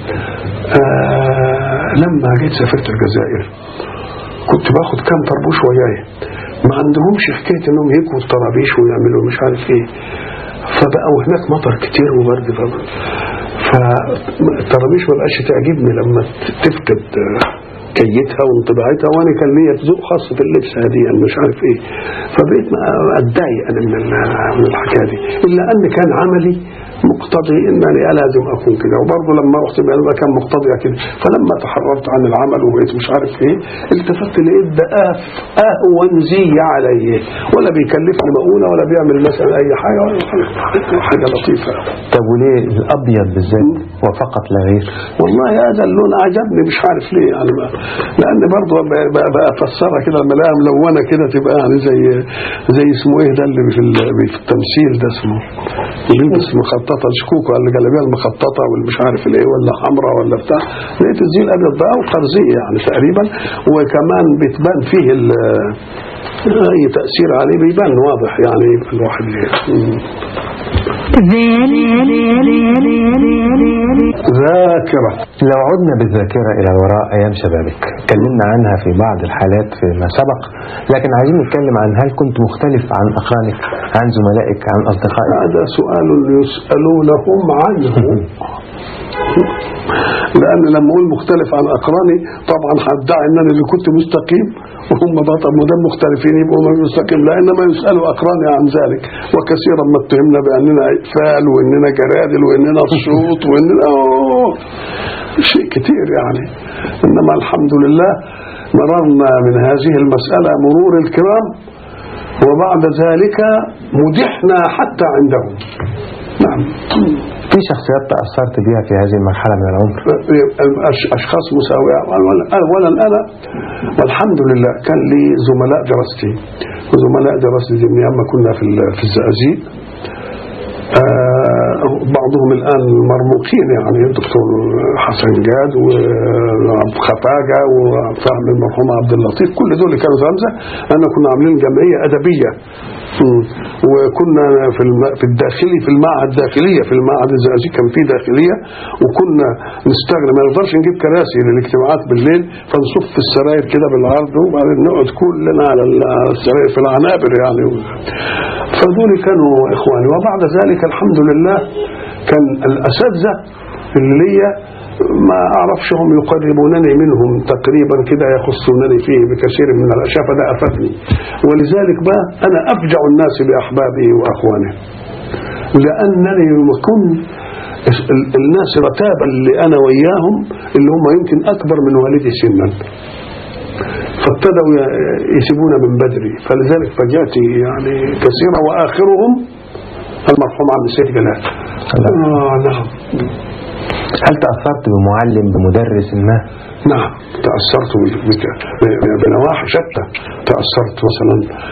آه لما جيت سافرت الجزائر كنت باخد كام طربوش وياي ما عندهمش حكاية انهم يكوا الطرابيش ويعملوا مش عارف ايه فبقوا هناك مطر كتير وبرد بقى فالطرابيش ما بقاش تعجبني لما تفقد كيتها وانطباعتها وانا كان ليا ذوق خاص في اللبس هذه يعني مش عارف ايه فبقيت ما اتضايق انا من ال- من الحكايه دي الا ان كان عملي مقتضي انني لازم اكون كده وبرضه لما رحت بقى كان مقتضي كده فلما تحررت عن العمل وبقيت مش عارف ايه التفت لقيت ده آف اهون زي علي ولا بيكلفني مؤونه ولا بيعمل مثلا اي حاجه ولا حاجه, حاجة لطيفه طب وليه الأبيض بالذات وفقط لا غير والله هذا اللون عجبني مش عارف ليه يعني ما لان برضه ب- ب- بقى افسرها كده لما الاقيها ملونه كده تبقى يعني زي زي اسمه ايه ده اللي في ال- في التمثيل ده اسمه بيلبس مخططه الشكوك ولا الجلابيه المخططه والمش عارف الايه ولا حمراء ولا بتاع لقيت الزي الابيض بقى وقرزيه يعني تقريبا وكمان بتبان فيه ال- اي تاثير عليه بيبان واضح يعني يبقى الواحد مم. ذاكره لو عدنا بالذاكرة إلى وراء أيام شبابك اتكلمنا عنها في بعض الحالات فيما سبق لكن عايزين نتكلم عن هل كنت مختلف عن أقرانك عن زملائك عن أصدقائك هذا سؤال يسألونهم عنه لأن لما أقول مختلف عن أقراني طبعا هدعي أن أنا اللي كنت مستقيم وهم بطل مدام مختلفين يبقوا هم مستقيم لأنما يسألوا أقراني عن ذلك وكثيرا ما اتهمنا بأننا إقفال وأننا جرادل وأننا الشوط وأننا أوه شيء كتير يعني إنما الحمد لله مررنا من هذه المسألة مرور الكرام وبعد ذلك مدحنا حتى عندهم نعم في شخصيات تأثرت بها في هذه المرحلة من العمر أش- أشخاص مساوية أولا أولاً أنا والحمد لله كان لي زملاء دراستي وزملاء دراستي دي من أيام ما كنا في ال- في الزقازيق آه، بعضهم الآن مرموقين يعني الدكتور حسن جاد وعبد خفاجة وفهم المرحوم عبد اللطيف كل دول اللي كانوا زمزة أنا كنا عاملين جمعية أدبية مم. وكنا في الم... في الداخلي في المعهد داخلية في المعهد الزقازيق كان في داخلية وكنا نستغنى ما نقدرش نجيب كراسي للاجتماعات بالليل فنصف في السراير كده بالعرض وبعدين نقعد كلنا على ال- على السراير في العنابر يعني فدول كانوا اخواني وبعد ذلك الحمد لله كان الاساتذه اللي ليا ما اعرفش هم يقربونني منهم تقريبا كده يخصونني فيه بكثير من الاشياء فده افادني ولذلك بقى انا افجع الناس باحبابي واخواني لانني بكون ال- الناس رتابا اللي انا وياهم اللي هم يمكن اكبر من والدي سنا فابتدوا ي- يسيبونا من بدري فلذلك فجأتي يعني كثيرة وآخرهم المرحوم عبد السيد جلال آه نعم هل تأثرت بمعلم بمدرس ما؟ نعم تأثرت بك- بك- ب- بنواحي شتى تأثرت مثلا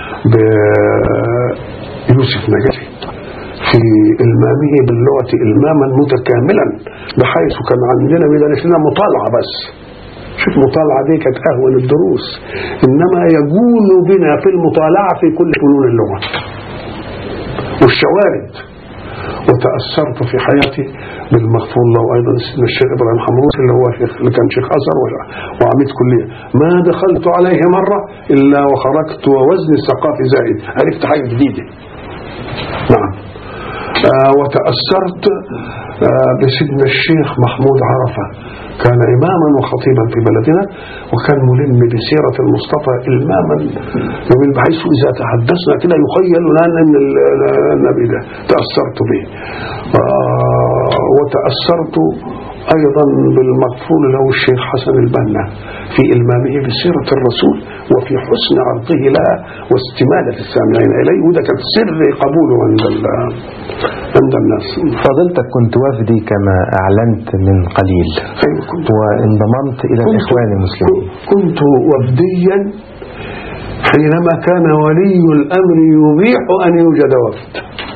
بيوسف نجاتي في إلمامه باللغة إلماما متكاملا بحيث كان عندنا بيدرس لنا مطالعة بس شوف مطالعة دي كانت أهون الدروس إنما يجول بنا في المطالعة في كل فنون اللغة والشوارد وتأثرت في حياتي بالمغفور له أيضا سيدنا الشيخ إبراهيم حمروس اللي هو شيخ اللي كان شيخ أزهر ولا- وعميد كلية ما دخلت عليه مرة إلا وخرجت ووزني الثقافي زائد عرفت حاجة جديدة نعم آه وتأثرت آه بسيدنا الشيخ محمود عرفة كان إماما وخطيبا في بلدنا وكان ملم بسيرة المصطفى إلماما من بحيث إذا تحدثنا كده يخيل لنا أن ال- النبي ده تأثرت به آه وتأثرت أيضا بالمغفور له الشيخ حسن البنا في إلمامه بسيرة الرسول وفي حسن عرضه لها واستمالة السامعين إليه وده كان سر قبوله عند ال- عند الناس فضلتك كنت وفدي كما أعلنت من قليل أيوة كنت وانضممت إلى كنت- الإخوان المسلمين كنت وفديا حينما كان ولي الأمر يبيح أن يوجد وفد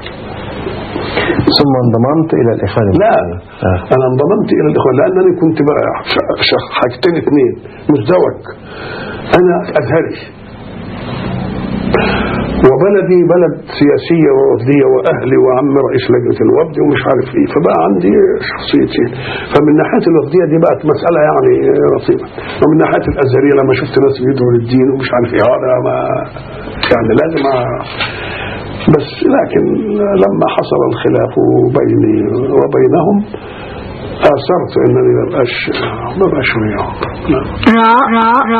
ثم انضممت إلى الإخوان لا المسلمين آه. أنا انضممت إلى الإخوان لأنني كنت بقى ش- ش- حاجتين اثنين مزدوج أنا أزهري وبلدي بلد سياسية ووفدية وأهلي وعم رئيس لجنة الوفد ومش عارف إيه فبقى عندي شخصيتين فمن ناحية الوفدية دي بقت مسألة يعني لطيفة ومن ناحية الأزهرية لما شفت ناس بيدعوا للدين ومش عارف إيه هذا ما يعني لازم أ- بس لكن لما حصل الخلاف بيني وبينهم آثرت أنني ما بقاش ما بقاش وياهم نعم.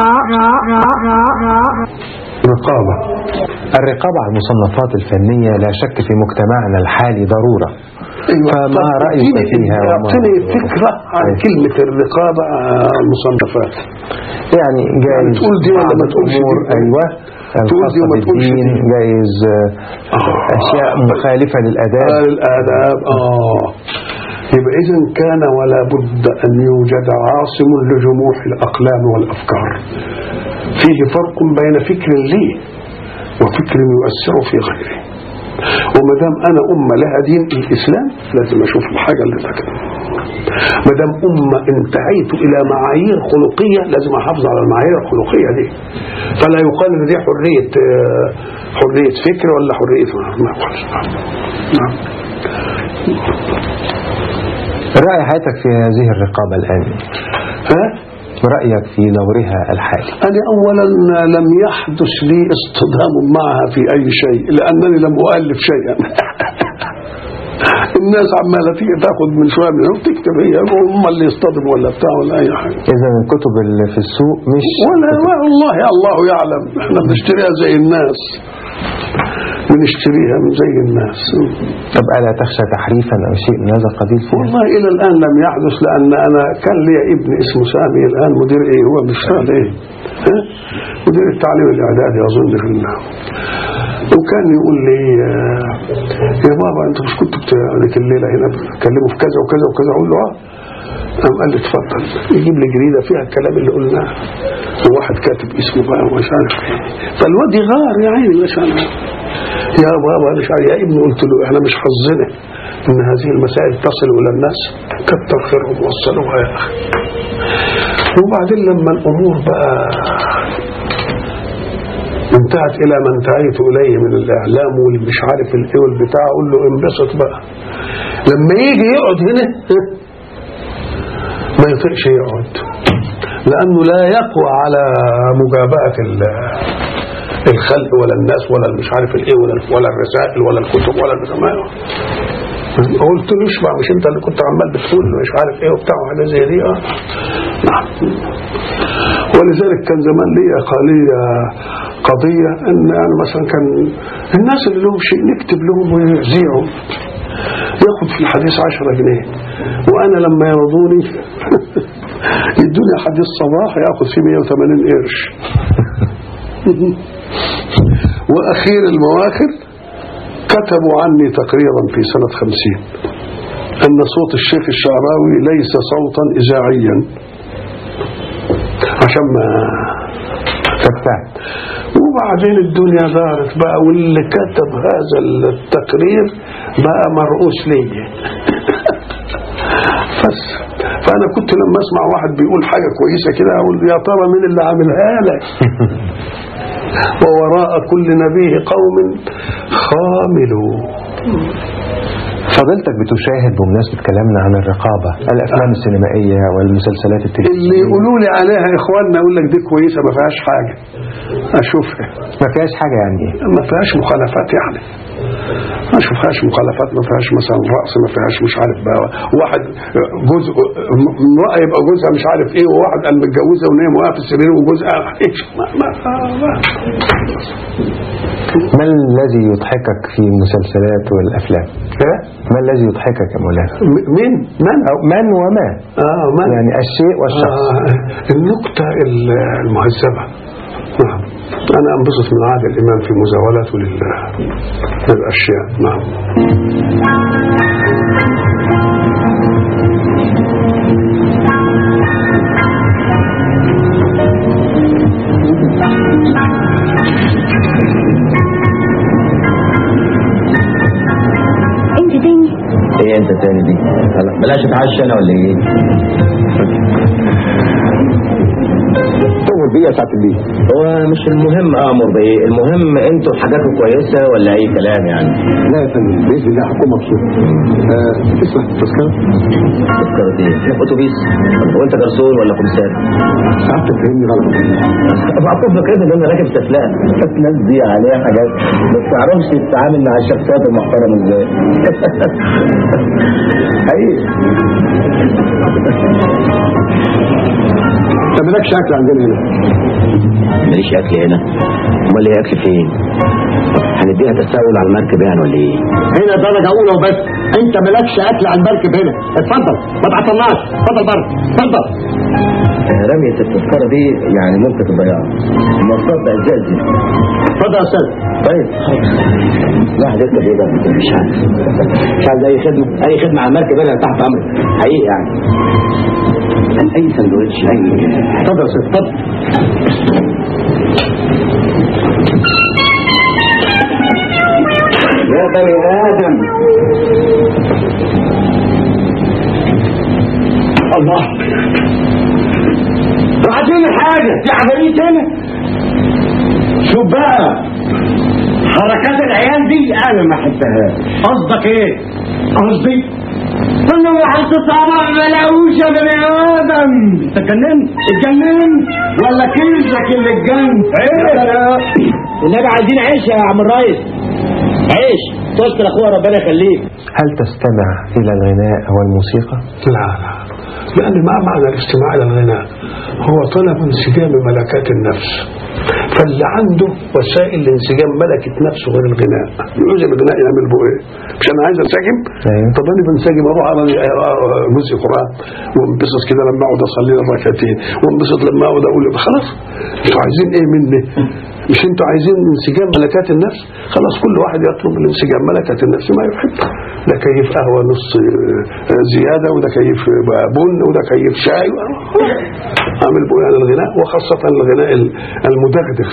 رقابة الرقابة على المصنفات الفنية لا شك في مجتمعنا الحالي ضرورة أيوة. فما طب رأيك اديني- فيها وما- اعطني فكرة عن أيوة. كلمة الرقابة على المصنفات يعني جايز تقول دي ولا بعض ما تقولش الأمور دي؟ أيوة تقول دي الخاصة وما تقولش بالدين دي. جايز آه، آه. أشياء مخالفة للأداب آه الآداب آه يبقى إذا كان ولا بد أن يوجد عاصم لجموح الأقلام والأفكار فيه فرق بين فكر لي وفكر يؤثر في غيره وما دام أنا أمة لها دين الإسلام لازم أشوف الحاجة اللي تكتب ما دام أمة انتهيت إلى معايير خلقية لازم أحافظ على المعايير الخلقية دي فلا يقال إن دي حرية آه، حرية فكر ولا حرية ما يقالش نعم رأي حياتك في هذه الرقابة الآن ها؟ رأيك في دورها الحالي أنا أولا لم يحدث لي اصطدام معها في أي شيء لأنني لم أؤلف شيئا الناس عمالة تيجي تاخد من شوية من هنا وتكتب هي هم اللي يصطدموا ولا بتاع ولا أي حاجة إذا الكتب اللي في السوق مش ولا والله الله يعلم احنا بنشتريها زي الناس بنشتريها من زي الناس طب ألا تخشى تحريفا أو شيء من هذا القبيل فيها؟ والله إلى الآن لم يحدث لأن أنا كان لي ابن اسمه سامي الآن مدير إيه هو بيشتغل إيه ها؟ مدير التعليم الإعدادي أظن في الله وكان يقول لي آه، يا بابا أنت مش كنت بت- الليلة هنا بتكلموا في كذا وكذا وكذا أقول له آه قام قال لي اتفضل يجيب لي جريدة فيها الكلام اللي قلناه وواحد كاتب اسمه بقى ومش عارف ايه فالواد يغار يا عيني مش عارف يا بابا مش عارف يا ابني قلت له احنا مش حظنا ان هذه المسائل تصل الى الناس كتر خيرهم وصلوها يا اخي وبعدين لما الامور بقى انتهت الى ما انتهيت اليه من الاعلام والمش عارف الايه والبتاع اقول له انبسط بقى لما يجي يقعد هنا ما يطيقش يقعد لانه لا يقوى على مجابهه ال- الخلق ولا الناس ولا مش عارف الايه ولا ولا الرسائل ولا الكتب ولا السماء قلت له اشبع مش انت اللي كنت عمال بتقول مش عارف ايه وبتاع وحاجه زي دي اه نعم ولذلك كان زمان ليا قضيه قضيه ان يعني مثلا كان الناس اللي لهم شيء نكتب لهم ويذيعوا ياخد في الحديث 10 جنيه وانا لما يرضوني يدوني حديث صباح ياخد فيه 180 قرش واخير المواخر كتبوا عني تقريبا في سنة خمسين أن صوت الشيخ الشعراوي ليس صوتا إذاعيا عشان ما تبتعد وبعدين الدنيا دارت بقى واللي كتب هذا التقرير بقى مرؤوس ليا بس فأنا كنت لما أسمع واحد بيقول حاجة كويسة كده أقول يا ترى مين اللي عاملها لك ووراء كل نبيه قوم خاملون فضيلتك بتشاهد بمناسبة كلامنا عن الرقابة الأفلام السينمائية والمسلسلات اللي التلفزيونية يقولوا لي عليها يا اخواننا اقول لك دي كويسه ما فيهاش حاجه اشوفها ما فيهاش حاجة يعني إيه ما فيهاش مخالفات يعني ما اشوفهاش مخالفات ما فيهاش مثلا رقص ما فيهاش مش عارف بقى واحد جزء امراه يبقى جوزها مش عارف ايه وواحد قال متجوزه ونايم واقف في السرير وجوزها ايش ما ما ما ما الذي يضحكك في المسلسلات والأفلام ها؟ ما الذي يضحكك يا مولانا م- مين من أو من وما اه من يعني الشيء والشخص آه النكته المهذبه نعم انا انبسط من عادل الامام في مزاولته لل- للاشياء نعم انت تاني ايه انت تاني دي هلا بلاش اتعشى انا ولا ايه تؤمر بيه يا سعاده البيه هو مش المهم امر بايه المهم انتوا حاجاتكم كويسه ولا اي كلام يعني لا يا فندم باذن الله هكون مبسوط آه، اسمع التذكره تذكرة ايه في اتوبيس طب وانت جرسون ولا كمسار سعادتك فهمني غلط معقول فكرت ان انا راكب سفلان الناس دي عليها حاجات ما تعرفش تتعامل مع الشخصيات المحترمه ازاي حقيقي انت مالكش اكل عندنا هنا ماليش اكل هنا امال ايه اكل فين هنديها تساؤل على المركب يعني ولا ايه هنا درجه اولى وبس انت مالكش اكل على المركب هنا اتفضل ما تعطلناش اتفضل بره اتفضل رمية التذكرة دي يعني ممكن تضيعها المواصلات بقت زي الزفت اتفضل يا استاذ طيب الواحد يركب ايه بقى مش عارف مش عايز اي خدمة اي خدمة على المركب انا تحت امرك حقيقي يعني اي سندوتش اي اتفضل يا استاذ اتفضل يا بني ادم الله عايزين حاجة في عملية هنا شوف بقى حركات العيال دي انا ما احبهاش قصدك ايه قصدي كل واحد تصابع ما لاقوش يا بني ادم انت اتجننت اتجننت ولا كيزك اللي اتجنن ايه النبي عايزين عيش يا عم الريس عيش تشكر اخويا ربنا يخليك هل تستمع إلى الغناء والموسيقى لا لا لأن ما معنى الاستماع إلى الغناء هو طلب انسجام ملكات النفس فاللي عنده وسائل لانسجام ملكة نفسه غير الغناء يعوز الغناء يعمل به ايه مش انا عايز انسجم أيوة. طب انا بنسجم اروح اقرا لي جزء قران وانبسط كده لما اقعد اصلي لي ركعتين وانبسط لما اقعد اقول خلاص انتوا عايزين ايه مني مش انتوا عايزين انسجام ملكات النفس خلاص كل واحد يطلب الانسجام ملكات النفس ما يحب ده كيف قهوه نص آه، زياده وده كيف بقى بن وده كيف شاي اعمل بقى على الغناء وخاصه الغناء ال- المدغدغ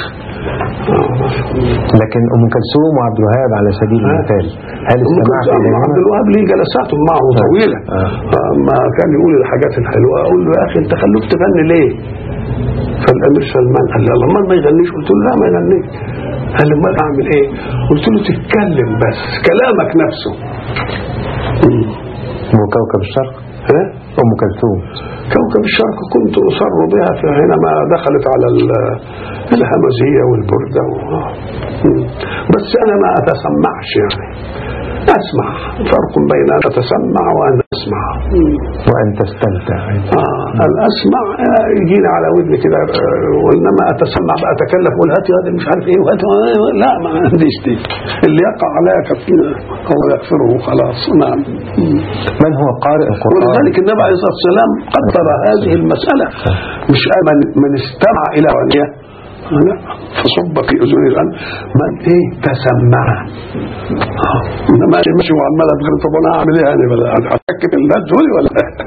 لكن أم كلثوم وعبد الوهاب على سبيل المثال هل أم استمعت كلثوم إليهما؟ عبد الوهاب ليه جلسات معه طويله آه. ما كان يقول الحاجات الحلوه اقول له يا اخي انت خلوك تغني ليه؟ فالامير سلمان قال لي الله امال ما يغنيش قلت له لا ما يغنيش قال لي امال اعمل ايه؟ قلت له تتكلم بس كلامك نفسه مم. وكوكب الشرق ها؟ أم كلثوم كوكب الشرق كنت أصر بها في حينما دخلت على ال- الهمزية والبردة و... مم. بس أنا ما أتسمعش يعني أسمع فرق بين أن أتسمع وأن أسمع مم. وأن تستمتع آه الأسمع آه، يجيني على ودني كده آه، وإنما أتسمع بقى أتكلف أقول هاتي هذا مش عارف إيه وهاتي آه، لا ما عنديش دي اللي يقع عليا كفينا هو يغفره خلاص نعم مم. من هو قارئ القرآن ولذلك النبي عليه الصلاه والسلام قدر هذه المساله مش من من استمع الى ونيه لا فصب في اذنه الان ما ايه تسمع آه. انا ماشي ماشي وعمال اتغير طب انا اعمل ايه يعني ولا هتحكم الناس دول ولا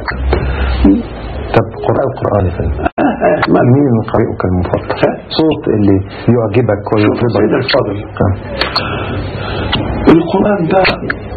طب قراء القرآن يا فندم آه، ما مين قارئك المفضل صوت اللي يعجبك شوف ويطربك سيدنا الفاضل آه. القرآن ده